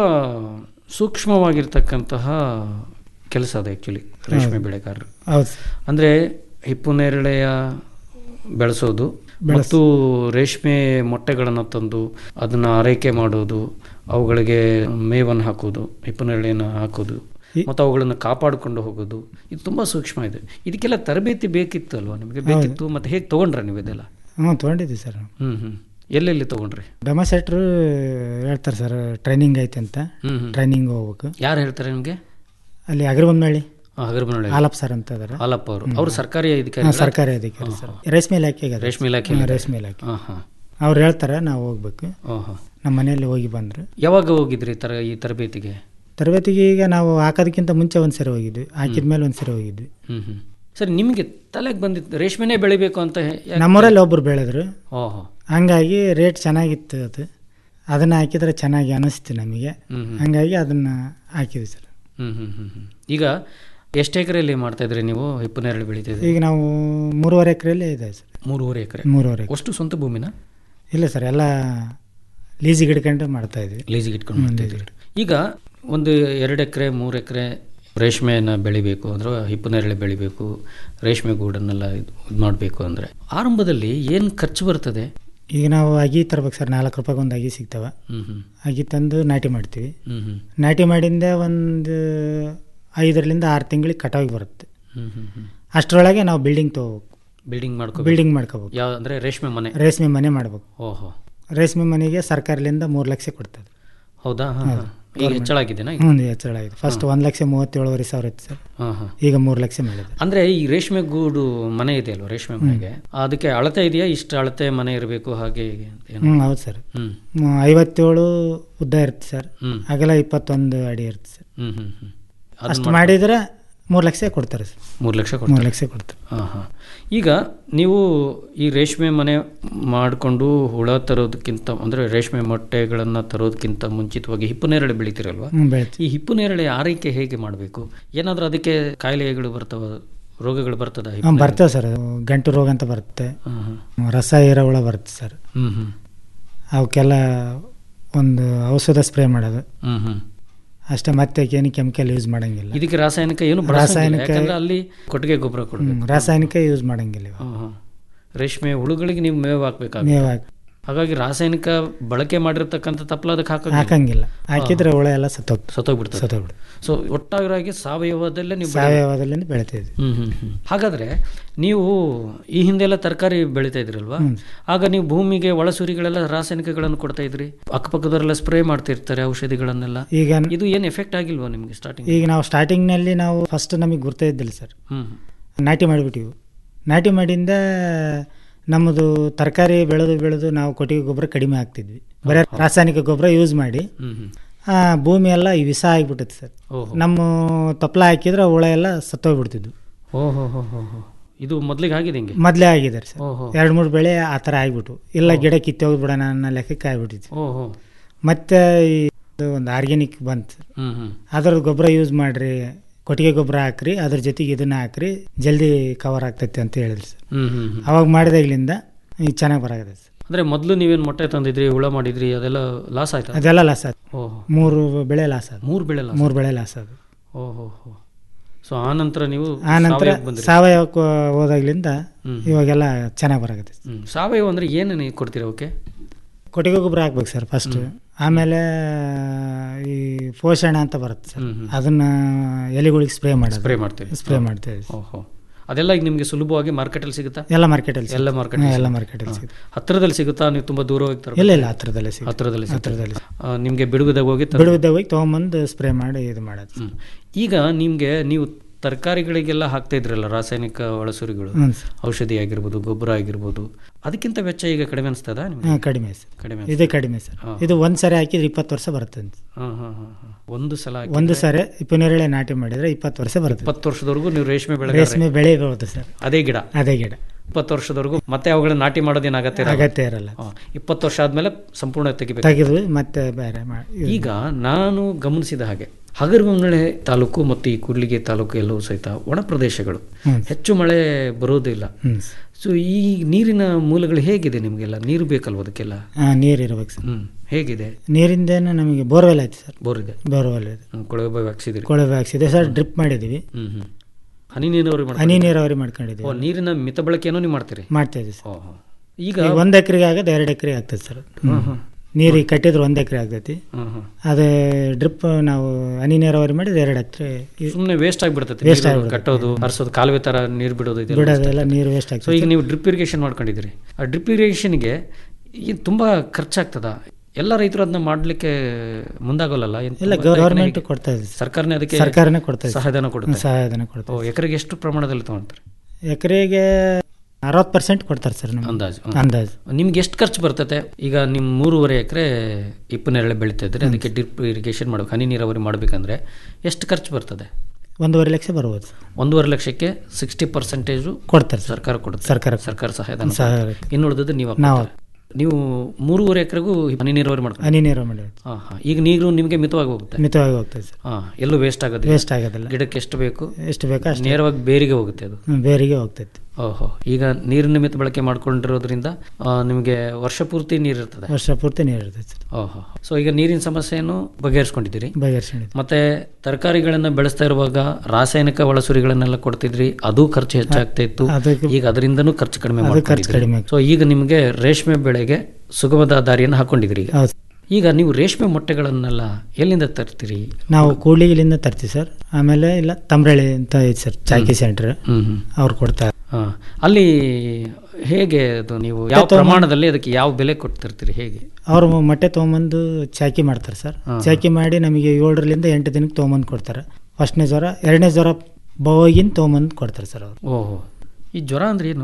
ಸೂಕ್ಷ್ಮವಾಗಿರ್ತಕ್ಕಂತಹ ಕೆಲಸ ಅದು ಆ್ಯಕ್ಚುಲಿ ರೇಷ್ಮೆ ಹೌದು. ಬೆಳೆಗಾರರು ಹೌದು. ಅಂದರೆ ಹಿಪ್ಪು ನೇರಳೆಯ ಬೆಳೆಸೋದು ಬೆಳೆಸ್- ಮತ್ತು ರೇಷ್ಮೆ ಮೊಟ್ಟೆಗಳನ್ನು ತಂದು ಅದನ್ನು ಆರೈಕೆ ಮಾಡೋದು ಅವುಗಳಿಗೆ ಮೇವನ್ನು ಹಾಕೋದು ಹಿಪ್ಪು ನೇರಳೆಯನ್ನು ಹಾಕೋದು ಮತ್ತು ಅವುಗಳನ್ನು ಕಾಪಾಡಿಕೊಂಡು ಹೋಗೋದು ಇದು ತುಂಬ ಸೂಕ್ಷ್ಮ ಇದೆ ಇದಕ್ಕೆಲ್ಲ ತರಬೇತಿ ಬೇಕಿತ್ತು ಅಲ್ವಾ ನಿಮಗೆ ಬೇಕಿತ್ತು ಮತ್ತು ಹೇಗೆ ತೊಗೊಂಡ್ರೆ ನೀವು ಇದೆಲ್ಲ ಹ್ಞೂ ತೊಗೊಂಡಿದ್ವಿ ಸರ್ ಹ್ಞೂ ಹ್ಞೂ ಎಲ್ಲೆಲ್ಲಿ ತೊಗೊಂಡ್ರಿ ಡೊಮಸೆಟ್ರು ಹೇಳ್ತಾರೆ ಸರ್ ಟ್ರೈನಿಂಗ್ ಐತೆ ಅಂತ ಹ್ಮ್, ಹ್ಮ್. ಟ್ರೈನಿಂಗ್ ಹೋಗ್ಬೇಕು ಯಾರು ಹೇಳ್ತಾರೆ ನಿಮಗೆ ಅಲ್ಲಿ ಅಗರಬೊಮ್ಮನಹಳ್ಳಿ ಹಗರಬನಹಳ್ಳಿ ಆಲಪ್ ಸರ್ ಅಂತ ಇದಾರೆ ಹಾಲಪ್ಪ ಅವರು ಅವರು ಸರ್ಕಾರಿ ಅಧಿಕಾರಿ ಹಾಂ, ಸರ್ಕಾರಿ ಅಧಿಕಾರಿ ಸರ್ ರೇಷ್ಮೆ ಇಲಾಖೆಗೆ ಅದಾರೆ. ರೇಷ್ಮೆ ಇಲಾಖೆ ಹಾಂ, ರೇಷ್ಮೆ ಇಲಾಖೆ ಹಾಂ ಹಾಂ ಅವ್ರು ಹೇಳ್ತಾರೆ ನಾವು ಹೋಗ್ಬೇಕು ಓಹೋ ನಮ್ಮ ಮನೆಯಲ್ಲಿ ಹೋಗಿ ಬಂದರು ಯಾವಾಗ ಹೋಗಿದ್ರಿ ತರ ಈ ತರಬೇತಿಗೆ ತರಬೇತಿಗೆ ಈಗ ನಾವು ಹಾಕೋದಕ್ಕಿಂತ ಮುಂಚೆ ಒಂದು ಸರಿ ಹೋಗಿದ್ವಿ ಹಾಕಿದ ಮೇಲೆ ಒಂದು ಸರಿ ಹೋಗಿದ್ವಿ ಹ್ಮ್ ಹ್ಮ್ ಸರಿ ನಿಮಗೆ ತಲೆಗೆ ಬಂದಿತ್ತು ರೇಷ್ಮೆನೇ ಬೆಳಿಬೇಕು ಅಂತ ಹೇ- ಯಾಕೆ? ನಮ್ಮೂರಲ್ಲಿ ಒಬ್ಬರು ಬೆಳೆದ್ರು ಓಹೋ ಹಂಗಾಗಿ ರೇಟ್ ಚೆನ್ನಾಗಿತ್ತು ಅದು ಅದನ್ನ ಹಾಕಿದ್ರೆ ಚೆನ್ನಾಗಿ ಅನಿಸ್ತು ನಮಗೆ ಹ್ಮ್ ಹ್ಮ್. ಹಂಗಾಗಿ ಅದನ್ನ ಹಾಕಿದ್ವಿ ಸರ್ ಹ್ಮ್ ಹ್ಮ್ ಹ್ಮ್ ಹ್ಮ್ ಈಗ ಎಷ್ಟು ಎಕರೆಯಲ್ಲಿ ಮಾಡ್ತಾ ಇದ್ರಿ ನೀವು ಹಿಪ್ಪು ನೇರಳೆ ಬೆಳಿತಿದ್ರಿ ಈಗ ನಾವು ಮೂರುವರೆ ಎಕರೆಯಲ್ಲೇ ಇದೆ ಸರ್ ಮೂರುವರೆ ಎಕರೆ ಮೂರುವರೆ ಎಕರೆ. ಅಷ್ಟು ಸ್ವಂತ ಭೂಮಿನ ಇಲ್ಲ ಸರ್ ಎಲ್ಲ ಲೀಸಿಗೆ ಹಿಡ್ಕೊಂಡು ಮಾಡ್ತಾ ಇದ್ವಿ ಲೀಸಿಗೆ ಇಟ್ಕೊಂಡು ಹ್ಮ್, ಮಾಡ್ತಾ ಲೀಸಿಗೆ ಇದ್ರಿ ಈಗ ಒಂದು ಎರಡು ಎಕರೆ ಮೂರು ಎಕರೆ ರೇಷ್ಮೆಯನ್ನು ಬೆಳಿಬೇಕು ಅಂದ್ರೆ ಹಿಪ್ಪು ನೇರಳೆ ಬೆಳಿಬೇಕು ರೇಷ್ಮೆ ಗೂಡನ್ನೆಲ್ಲ ಇದು ಮಾಡಬೇಕು ಅಂದರೆ ಆರಂಭದಲ್ಲಿ ಏನು ಖರ್ಚು ಬರ್ತದೆ ಈಗ ನಾವು ಅಗಿ ತರ್ಬೇಕು ಸರ್ ನಾಲ್ಕು ರೂಪಾಯಿಗೆ ಒಂದು ಅಗಿ ಸಿಗ್ತಾವ ಹ್ಮ್ ಹ್ಮ್ ಅಗಿ ತಂದು ನಾಟಿ ಮಾಡ್ತೀವಿ ಹ್ಮ್ ಹ್ಮ್ ನಾಟಿ ಮಾಡಿಂದ ಒಂದು ಐದರಿಂದ ಆರು ತಿಂಗಳಿಗೆ ಕಟಾವಿಗೆ ಬರುತ್ತೆ ಹ್ಮ್ ಹ್ಮ್ ಹ್ಮ್ ಅಷ್ಟರೊಳಗೆ ನಾವು ಬಿಲ್ಡಿಂಗ್ ತೊಗೋಬೇಕು ಬಿಲ್ಡಿಂಗ್ ಮಾಡ್ಕೋ ಬಿಲ್ಡಿಂಗ್ ಮಾಡ್ಕೋಬೇಕು ಯಾವ ಅಂದರೆ ರೇಷ್ಮೆ ಮನೆ ರೇಷ್ಮೆ ಮನೆ ಮಾಡ್ಬೇಕು ಓಹೋ ರೇಷ್ಮೆ ಮನೆಗೆ ಸರ್ಕಾರದಿಂದ ಮೂರು ಲಕ್ಷ ಕೊಡ್ತದೆ ಹೌದಾ ಹಾಂ ಹೌದು. ಹಾಂ ಈಗ ಹೆಚ್ಚಳ ಆಗಿದೆನಾ ಈಗ? ಹ್ಞೂ ಹೆಚ್ಚಳ ಆಗಿದೆ ಫಸ್ಟ್ ಒಂದು ಲಕ್ಷ ಮೂವತ್ತೇಳುವರೆ ಸಾವಿರ ಇತ್ತು ಸರ್ ಹಾಂ ಹಾಂ ಈಗ ಮೂರು ಲಕ್ಷ ಮಾಡಿದೆ ಅಂದ್ರೆ ಈ ರೇಷ್ಮೆ ಗೂಡು ಮನೆ ಇದೆ ಅಲ್ವಾ ರೇಷ್ಮೆ ಮನೆಗೆ ಅದಕ್ಕೆ ಅಳತೆ ಇದೆಯಾ ಇಷ್ಟು ಅಳತೆ ಮನೆ ಇರಬೇಕು ಹಾಗೆ ಹೀಗೆ ಅಂತ ಏನು? ಹ್ಞೂ ಹೌದು ಸರ್ ಹ್ಮ್ ಹ್ಮ್, ಐವತ್ತೇಳು ಉದ್ದ ಇರುತ್ತೆ ಸರ್ ಹ್ಮ್. ಅಗಲ ಇಪ್ಪತ್ತೊಂದು ಅಡಿ ಇರುತ್ತೆ ಸರ್ ಹ್ಮ್ ಹ್ಮ್ ಹ್ಮ್ ಅಷ್ಟು ಮಾಡಿದ್ರೆ ಮೂರು ಲಕ್ಷ ಕೊಡ್ತಾರೆ ಸರ್ ಮೂರು ಲಕ್ಷ ಮೂರು ಕೊಡ್ತಾರೆ ಲಕ್ಷ ಕೊಡ್ತಾರೆ ಹಾಂ ಹಾಂ ಈಗ ನೀವು ಈ ರೇಷ್ಮೆ ಮನೆ ಮಾಡಿಕೊಂಡು ಹುಳ ತರೋದಕ್ಕಿಂತ ಅಂದರೆ ರೇಷ್ಮೆ ಮೊಟ್ಟೆಗಳನ್ನು ತರೋದಕ್ಕಿಂತ ಮುಂಚಿತವಾಗಿ ಹಿಪ್ಪು ನೇರಳೆ ಬೆಳಿತೀರಲ್ವಾ ಹ್ಮ್, ಬೆಳಿತೀವಿ. ಈ ಹಿಪ್ಪು ನೇರಳೆ ಆರೈಕೆ ಹೇಗೆ ಮಾಡಬೇಕು ಏನಾದರೂ ಅದಕ್ಕೆ ಕಾಯಿಲೆಗಳು ಬರ್ತಾವ ರೋಗಗಳು ಬರ್ತದ ಹಾಂ ಬರ್ತವೆ ಸರ್ ಅದು ಗಂಟು ರೋಗ ಅಂತ ಬರುತ್ತೆ ರಸ ಏರೋ ಹುಳ ಬರುತ್ತೆ ಸರ್ ಹ್ಞೂ ಹ್ಞೂ ಅವಕ್ಕೆಲ್ಲ ಒಂದು ಔಷಧ ಸ್ಪ್ರೇ ಮಾಡೋದು ಹ್ಞೂ ಹ್ಞೂ ಅಷ್ಟೇ ಮತ್ತೆ ಏನು ಕೆಮಿಕಲ್ ಯೂಸ್ ಮಾಡಂಗಿಲ್ಲ ಇದಕ್ಕೆ ರಾಸಾಯನಿಕ ಏನು ಬಳಸಂಗಿಲ್ಲ ರಾಸಾಯನಿಕ ಯಾಕಂದ್ರೆ ಅಲ್ಲಿ ಕೊಟ್ಟಿಗೆ ಗೊಬ್ಬರ ಹ್ಮ್, ಕೊಡಬೇಕು ರಾಸಾಯನಿಕ ಯೂಸ್ ಮಾಡಂಗಿಲ್ಲ ಇವಾಗ. ಹಾಂ ಹಾಂ ರೇಷ್ಮೆ ಹುಳುಗಳಿಗೆ ನೀವು ಮೇವು ಹಾಕ್ಬೇಕಾಗುತ್ತೆ ಮೇವು ಹಾಕ್- ಹಾಗಾಗಿ ರಾಸಾಯನಿಕ ಬಳಕೆ ಮಾಡಿರ್ತಕ್ಕಂಥ ತಪ್ಪಲ ಅದಕ್ಕೆ ಹಾಕಂಗಿಲ್ಲ ಹಾಕಂಗಿಲ್ಲ ಹಾಕಿದ್ರೆ ಹುಳ ಎಲ್ಲ ಸತ್ತೋಗ್ ಸತ್ತೋಗ್ಬಿಡ್ತದೆ ಸತ್ತೋಗ್ಬಿಡುತ್ತೆ ಸೊ ಒಟ್ಟಾಗಿರಾಗಿ ಸಾವಯವದಲ್ಲೇ ನೀವು ಬೆಳೆ- ಸಾವಯವದಲ್ಲಿ ಬೆಳಿತಾ ಇದ್ವಿ ಹ್ಮ್ ಹ್ಮ್ ಹ್ಮ್. ಹಾಗಾದ್ರೆ ನೀವು ಈ ಹಿಂದೆಲ್ಲ ತರಕಾರಿ ಬೆಳಿತಾ ಇದ್ರಲ್ವಾ ಆಗ ನೀವು ಭೂಮಿಗೆ ಒಳಸುರಿಗಳೆಲ್ಲ ರಾಸಾಯನಿಕಗಳನ್ನು ಕೊಡ್ತಾ ಇದ್ರಿ ಅಕ್ಕಪಕ್ಕದವರೆಲ್ಲ ಸ್ಪ್ರೇ ಮಾಡ್ತಿರ್ತಾರೆ ಔಷಧಿಗಳನ್ನೆಲ್ಲ ಈಗ ಇದು ಏನು ಎಫೆಕ್ಟ್ ಆಗಿಲ್ವಾ ನಿಮ್ಗೆ ಸ್ಟಾರ್ಟಿಂಗ್ ಈಗ ನಾವು ಸ್ಟಾರ್ಟಿಂಗ್ನಲ್ಲಿ ನಾವು ಫಸ್ಟ್ ನಮಗೆ ಗುರ್ತಾ ಇದ್ದಿಲ್ಲ ಸರ್ ಹ್ಮ್ ನಾಟಿ ಮಾಡಿಬಿಟ್ಟಿವಿ ನಾಟಿ ಮಾಡಿಂದ ನಮ್ಮದು ತರಕಾರಿ ಬೆಳೆದು ಬೆಳೆದು ನಾವು ಕೊಟ್ಟಿಗೆ ಗೊಬ್ಬರ ಕಡಿಮೆ ಹಾಕ್ತಿದ್ವಿ ಬರೀ ರಾಸಾಯನಿಕ ಗೊಬ್ಬರ ಯೂಸ್ ಮಾಡಿ ಹ್ಮ್ ಹ್ಮ್ ಆ, ಭೂಮಿ ಎಲ್ಲ ಈ ವಿಷ ಆಗಿಬಿಟ್ಟೈತೆ ಸರ್ ಓಹೋ. ನಮ್ಮ ತಪ್ಪಲ ಹಾಕಿದ್ರೆ ಹುಳ ಎಲ್ಲ ಸತ್ತೋಗ್ಬಿಡ್ತಿದ್ವು ಓಹೋ ಹೋ ಹೋ ಹೋ ಇದು ಮೊದ್ಲಿಗೆ ಆಗಿದೆ ಹಿಂಗೆ ಮೊದಲೇ ಆಗಿದ್ದಾರೆ ಸರ್ ಓಹೋ. ಎರಡು ಮೂರು ಬೆಳೆ ಆ ಥರ ಆಗಿಬಿಟ್ಟು ಇಲ್ಲ ಗಿಡ ಕಿತ್ತೆ ಹೋಗ್ಬಿಡೋಣ ಅನ್ನೋ ಲೆಕ್ಕಕ್ಕೆ ಆಗಿಬಿಟ್ಟಿತ್ತು ಓಹೋ ಮತ್ತೆ ಈ ಇದು ಒಂದು ಆರ್ಗ್ಯಾನಿಕ್ ಬಂತು ಹ್ಮ್ ಹ್ಮ್ ಅದ್ರದ್ದು ಗೊಬ್ಬರ ಯೂಸ್ ಮಾಡ್ರಿ ಕೊಟ್ಟಿಗೆ ಗೊಬ್ಬರ ಹಾಕ್ರಿ ಅದ್ರ ಜೊತೆಗೆ ಇದನ್ನ ಹಾಕ್ರಿ ಜಲ್ದಿ ಕವರ್ ಆಗ್ತೈತೆ ಅಂತ ಹೇಳಿದ್ರು ಸರ್ ಹ್ಮ್ ಹ್ಮ್ ಹ್ಮ್. ಅವಾಗ ಮಾಡಿದಾಗ್ಲಿಂದ ಈಗ ಚೆನ್ನಾಗಿ ಬರಾಗತ್ತೆ ಸರ್ ಅಂದ್ರೆ ಮೊದಲು ನೀವೇನು ಮೊಟ್ಟೆ ತಂದಿದ್ರಿ ಹುಳ ಮಾಡಿದ್ರಿ ಅದೆಲ್ಲ ಲಾಸ್ ಆಯ್ತಾ ಅದೆಲ್ಲ ಲಾಸ್ ಆಯ್ತು ಓಹೋ ಮೂರು ಬೆಳೆ ಲಾಸ್ ಆದ ಮೂರು ಬೆಳೆ ಲಾಸ್ ಮೂರು ಬೆಳೆ ಲಾಸ್ ಆದ ಓಹೋ ಹೋ ಸೊ ಆ ನಂತರ ನೀವು ಆ ನಂತರ ಸಾವಯವಕ್ಕೆ ಬಂದ್ರಿ ಸಾವಯವಕ್ಕೆ ಹೋದಾಗ್ಲಿಂದ ಹ್ಮ್. ಇವಾಗೆಲ್ಲ ಚೆನ್ನಾಗಿ ಬರಾಗತ್ತೆ ಹ್ಮ್. ಸಾವಯವ ಅಂದ್ರೆ ಏನು ನೀವು ಕೊಡ್ತೀರಾ ಓಕೆ ಕೊಟ್ಟಿಗೆ ಗೊಬ್ಬರ ಹಾಕ್ಬೇಕು ಸರ್ ಫಸ್ಟ್ ಆಮೇಲೆ ಈ ಪೋಷಣ ಅಂತ ಬರುತ್ತೆ ಸರ್ ಅದನ್ನ ಎಲೆಗಳಿಗೆ ಸ್ಪ್ರೇ ಮಾಡೋದು ಸ್ಪ್ರೇ ಮಾಡ್ತೀವಿ ಸ್ಪ್ರೇ ಮಾಡ್ತೇವೆ ಓಹೋ ಅದೆಲ್ಲ ಈಗ ನಿಮಗೆ ಸುಲಭವಾಗಿ ಮಾರ್ಕೆಟಲ್ಲಿ ಸಿಗುತ್ತಾ ಎಲ್ಲ ಮಾರ್ಕೆಟಲ್ಲಿ ಎಲ್ಲ ಸಿಗುತ್ತೆ. ಮಾರ್ಕೆಟ್ ಹಾ, ಎಲ್ಲ ಮಾರ್ಕೆಟಲ್ಲಿ ಸಿಗುತ್ತೆ. ಹತ್ರದಲ್ಲಿ ಸಿಗುತ್ತಾ ನೀವು ತುಂಬಾ ದೂರ ಹೋಗಿ ತರಬೇಕಾ? ಇಲ್ಲ ಇಲ್ಲ ಹತ್ರದಲ್ಲೇ ಸಿಗುತ್ತೆ ಹತ್ರದಲ್ಲಿ ಹತ್ರದಲ್ಲಿ ಆ, ನಿಮ್ಗೆ ಬಿಡುಗದಾಗ ಹೋಗಿ ತರ- ಬಿಡುವುದಾಗ ಹೋಗಿ ತೊಗೊಂಬಂದು ಸ್ಪ್ರೇ ಮಾಡಿ ಇದು ಮಾಡೋದು ಹ್ಮ್. ಈಗ ನಿಮ್ಗೆ ನೀವು ತರಕಾರಿಗಳಿಗೆಲ್ಲ ಹಾಕ್ತಾ ಇದ್ರಲ್ಲ ರಾಸಾಯನಿಕ ಒಳಸುರಿಗಳು ಹ್ಮ್ ಔಷಧಿ ಆಗಿರ್ಬೋದು ಗೊಬ್ಬರ ಆಗಿರ್ಬೋದು ಅದಕ್ಕಿಂತ ವೆಚ್ಚ ಈಗ ಕಡಿಮೆ ಅನಿಸ್ತದ ಹಾಂ ಕಡಿಮೆ ಸರ್ ಕಡಿಮೆ ಇದು ಕಡಿಮೆ ಸರ್ ಹಾ. ಇದು ಒಂದು ಸರಿ ಹಾಕಿದ್ರೆ ಇಪ್ಪತ್ತು ವರ್ಷ ಬರುತ್ತೆ ಅಂತ ಹಾಂ ಹಾಂ ಹಾಂ ಹಾಂ ಒಂದು ಸಲ ಹಾಕಿದ್ರೆ ಒಂದು ಸರಿ ಇಪ್ಪನ್ನೆರಳೆ ನಾಟಿ ಮಾಡಿದ್ರೆ ಇಪ್ಪತ್ತು ವರ್ಷ ಬರುತ್ತೆ ಇಪ್ಪತ್ತು ವರ್ಷದವರೆಗೂ ನೀವು ರೇಷ್ಮೆ ಬೆಳೆ ರೇಷ್ಮೆ ಬೆಳೆಬಹುದು ಸರ್ ಅದೇ ಗಿಡ ಅದೇ ಗಿಡ ಇಪ್ಪತ್ತು ವರ್ಷದವರೆಗೂ ಮತ್ತೆ ಅವುಗಳನ್ನ ನಾಟಿ ಮಾಡೋದೇನು ಅಗತ್ಯ ಇರಲ್ಲ. ಅಗತ್ಯ ಇರಲ್ಲ ಹಾ. ಇಪ್ಪತ್ತು ವರ್ಷ ಆದ್ಮೇಲೆ ಸಂಪೂರ್ಣ ತೆಗಿಬೇಕು ತೆಗೆದು ಮತ್ತೆ ಬೇರೆ ಮಾಡಿ ಈಗ ನಾನು ಗಮನಿಸಿದ ಹಾಗೆ ಹಗರಬೊಮ್ಮಳೆ ತಾಲೂಕು ಮತ್ತು ಈ ಕೂಡ್ಲಿಗೆ ತಾಲೂಕು ಎಲ್ಲವೂ ಸಹಿತ ಒಣ ಪ್ರದೇಶಗಳು ಹ್ಮ್. ಹೆಚ್ಚು ಮಳೆ ಬರೋದಿಲ್ಲ ಹ್ಮ್. ಸೊ ಈ ನೀರಿನ ಮೂಲಗಳು ಹೇಗಿದೆ ನಿಮಗೆಲ್ಲ ನೀರು ಬೇಕಲ್ವ ಅದಕ್ಕೆಲ್ಲ ಹಾಂ ನೀರು ಇರ್ಬೇಕು ಸರ್ ಹ್ಮ್ ಹೇಗಿದೆ ನೀರಿಂದೇನು ನಮಗೆ ಬೋರ್ವೆಲ್ ಐತೆ ಸರ್ ಬೋರ್ ಇದೆ ಬೋರ್ವೆಲ್ ಇದೆ ಹ್ಮ್, ಕೊಳವೆ ಬಾವಿ ಹಾಕ್ಸಿದ್ರಿ ಕೊಳವೆ ಹಾಕ್ಸಿದೆ ಸರ್ ಡ್ರಿಪ್ ಮಾಡಿದ್ದೀವಿ ಹ್ಮ್ ಹ್ಮ್ ಹನಿ ನೀರಾವರಿ ಮಾಡ್ತೀರಿ? ಹನಿ ನೀರಾವರಿ ಮಾಡ್ಕೊಂಡಿದ್ದೀವಿ ಓ ನೀರಿನ ಮಿತ ಬಳಕೆಯನ್ನು ನೀವು ಮಾಡ್ತೀರಿ ಮಾಡ್ತಾ ಇದ್ದೀವಿ ಸರ್ ಓಹೋ. ಈಗ ಈಗ ಒಂದು ಎಕರೆಗೆ ಆಗದು ಎರಡು ಎಕರೆ ಆಗ್ತದೆ ಸರ್ ಹ್ಮ್, ಹ್ಮ್. ನೀರಿಗೆ ಕಟ್ಟಿದ್ರೆ ಒಂದು ಎಕರೆ ಆಗ್ತೈತಿ ಹ್ಮ್, ಹ್ಮ್. ಅದೇ ಡ್ರಿಪ್ ನಾವು ಹನಿ ನೀರಾವರಿ ಮಾಡಿದ್ರೆ ಎರಡು ಎಕರೆ ಸುಮ್ಮನೆ ವೇಸ್ಟ್ ಆಗಿಬಿಡ್ತೈತೆ Waste ನೀರು ಆಗ್ಬಿಡುತ್ತೆ. ಕಟ್ಟೋದು ಹರಿಸೋದು ಕಾಲುವೆ ತರ ನೀರು ಬಿಡೋದು ಇದೆಲ್ಲ waste ಬಿಡೋದೆಲ್ಲ ಆಗ್ತದೆ. ನೀರು ವೇಸ್ಟ್ ಸೊ ಆಗ್ತದೆ ಈಗ ನೀವು ಡ್ರಿಪ್ ಇರಿಗೇಷನ್ ಮಾಡ್ಕೊಂಡಿದ್ದೀರಿ ಆ ಡ್ರಿಪ್ ಇರಿಗೇಷನ್ಗೆ ಇದು ತುಂಬಾ ಖರ್ಚಾಗ್ತದ ಎಲ್ಲ ರೈತರು ಅದನ್ನ ಮಾಡ್ಲಿಕ್ಕೆ ಮುಂದಾಗಲ್ಲ ಇಲ್ಲ ಗೌರ್ಮೆಂಟ್ ಕೊಡ್ತಾ ಇದೆ ಸರ್. ಸರ್ಕಾರನೇ ಅದಕ್ಕೆ ಸರ್ಕಾರನೇ ಕೊಡ್ತಾ ಇದೆ. ಸಹಾಯಧನ ಕೊಡುತ್ತೆ ಸಹಾಯಧನ ಕೊಡ್ತಾ ಓ ಎಕರೆಗೆ ಎಷ್ಟು ಪ್ರಮಾಣದಲ್ಲಿ ತಗೊಂತಾರೆ ಎಕರೆಗೆ ಅರವತ್ತು ಪರ್ಸೆಂಟ್ ಕೊಡ್ತಾರೆ ಸರ್ ನಮ್ಗೆ. ಅಂದಾಜು ಹ್ಮ್. ಅಂದಾಜು ನಿಮ್ಗೆ ಎಷ್ಟು ಖರ್ಚು ಬರ್ತತೆ ಈಗ ನಿಮ್ಮ ಮೂರುವರೆ ಎಕರೆ ಇಪ್ಪನ್ನೆರಳೆ ಬೆಳೀತಾ ಇದ್ರೆ ಅದಕ್ಕೆ ಡ್ರಿಪ್ ಇರಿಗೇಷನ್ ಮಾಡ್ಬೇಕು ಹನಿ ನೀರಾವರಿ ಮಾಡ್ಬೇಕಂದ್ರೆ ಎಷ್ಟು ಖರ್ಚು ಬರ್ತದೆ ಒಂದೂವರೆ ಲಕ್ಷ ಬರ್ಬೋದು ಸರ್. ಒಂದೂವರೆ ಲಕ್ಷಕ್ಕೆ ಸಿಕ್ಸ್ಟಿ ಪರ್ಸೆಂಟೇಜು ಕೊಡ್ತಾರೆ ಸರ್. ಸರ್ಕಾರ ಕೊಡುತ್ತೆ ಸರ್ಕಾರ ಸರ್ಕಾರ ಸಹಾಯಧನ ಸಹಾಯ ಕೊಡುತ್ತೆ. ಇನ್ನು ಉಳಿದದ್ದು ನೀವು ನಾವು ಹಾಕ್ಕೊಳ್ತಾರೆ. ನೀವು ಮೂರುವರೆ ಎಕರೆಗೂ ಹನಿ ನೀರಾವರಿ ಮಾಡ್ಕೊಂಡು ಹನಿ ನೀರು ಮಾಡಿ ಹಾಂ ಹಾಂ ಈಗ ನೀರು ನಿಮಗೆ ಮಿತವಾಗಿ ಹೋಗುತ್ತೆ ಮಿತವಾಗಿ ಹೋಗ್ತದೆ ಸರ್ ಹಾಂ ಎಲ್ಲೂ ವೇಸ್ಟ್ ಆಗೋದಿಲ್ಲ ವೇಸ್ಟ್ ಆಗೋದಿಲ್ಲ ಗಿಡಕ್ಕೆ ಎಷ್ಟು ಬೇಕು ಎಷ್ಟು ಬೇಕೋ ಅಷ್ಟು ನೇರವಾಗಿ ಬೇರಿಗೆ ಹೋಗುತ್ತೆ ಅದು ಹ್ಮ್, ಬೇರಿಗೆ ಹೋಗ್ತೈತಿ ಓಹೋ ಈಗ ನೀರಿನ ಮಿತ ಬಳಕೆ ಮಾಡ್ಕೊಂಡಿರೋದ್ರಿಂದ ಆ, ನಿಮಗೆ ವರ್ಷ ಪೂರ್ತಿ ನೀರು ಇರ್ತದೆ ವರ್ಷ ಪೂರ್ತಿ ನೀರು ಇರ್ತೈತೆ ಸರ್ ಓಹೋ ಸೊ ಈಗ ನೀರಿನ ಸಮಸ್ಯೆಯನ್ನು ಬಗೆಹರಿಸ್ಕೊಂಡಿದ್ದೀರಿ ಬಗೆಹರಿಸ್ಕೊಂಡಿದ್ದೀವಿ. ಮತ್ತೆ ತರಕಾರಿಗಳನ್ನ ಬೆಳೆಸ್ತಾ ಇರುವಾಗ ರಾಸಾಯನಿಕ ಒಳಸುರಿಗಳನ್ನೆಲ್ಲ ಕೊಡ್ತಿದ್ರಿ ಅದು ಖರ್ಚು ಹೆಚ್ಚಾಗ್ತಾ ಇತ್ತು ಅದಕ್ಕೆ- ಈಗ ಅದರಿಂದನೂ ಖರ್ಚು ಕಡಿಮೆ ಅದು ಖರ್ಚು ಮಾಡ್ಕೊಂಡಿದ್ದೀರಿ ಕಡಿಮೆ. ಸೊ ಈಗ ನಿಮಗೆ ರೇಷ್ಮೆ ಬೆಳೆಗೆ ಸುಗಮದ ದಾರಿಯನ್ನು ಹಾಕೊಂಡಿದ್ದೀರಿ ಈಗ ಹೌದು ಈಗ ನೀವು ರೇಷ್ಮೆ ಮೊಟ್ಟೆಗಳನ್ನೆಲ್ಲ ಎಲ್ಲಿಂದ ತರ್ತೀರಿ ನಾವು ಕೂಡ್ಲಿಗಿಲಿಂದ ತರ್ತೀವಿ ಸರ್ ಆಮೇಲೆ ಇಲ್ಲ ತಮ್ರಳ್ಳಿ ಅಂತ ಐತೆ ಸರ್ ಚಾಕಿ ಸೆಂಟರ್ ಹ್ಮ್ ಹ್ಮ್ ಅವ್ರು ಕೊಡ್ತಾರೆ ಹಾ. ಅಲ್ಲಿ ಹೇಗೆ ಅದು ನೀವು ಯಾವ ಪ್ರಮಾಣದಲ್ಲಿ ಅದಕ್ಕೆ ಯಾವ ಬೆಲೆ ಕೊಡ್ತಿರ್ತೀರಿ ಹೇಗೆ ಅವ್ರು ಮೊಟ್ಟೆ ತೊಗೊಂಬಂದು ಚಾಕಿ ಮಾಡ್ತಾರೆ ಸರ್ ಹಾ. ಚಾಕಿ ಮಾಡಿ ನಮಗೆ ಏಳರಿಂದ ಎಂಟು ದಿನಕ್ಕೆ ತೊಗೊಂಬಂದು ಕೊಡ್ತಾರೆ ಫಸ್ಟ್ನೇ ಜ್ವರ ಎರಡನೇ ಜ್ವರ ಹೋಗಿನ ತೊಗೊಂಬಂದು ಕೊಡ್ತಾರೆ ಸರ್ ಅವರು ಓಹೋ ಈ ಜ್ವರ ಅಂದ್ರೆ ಏನು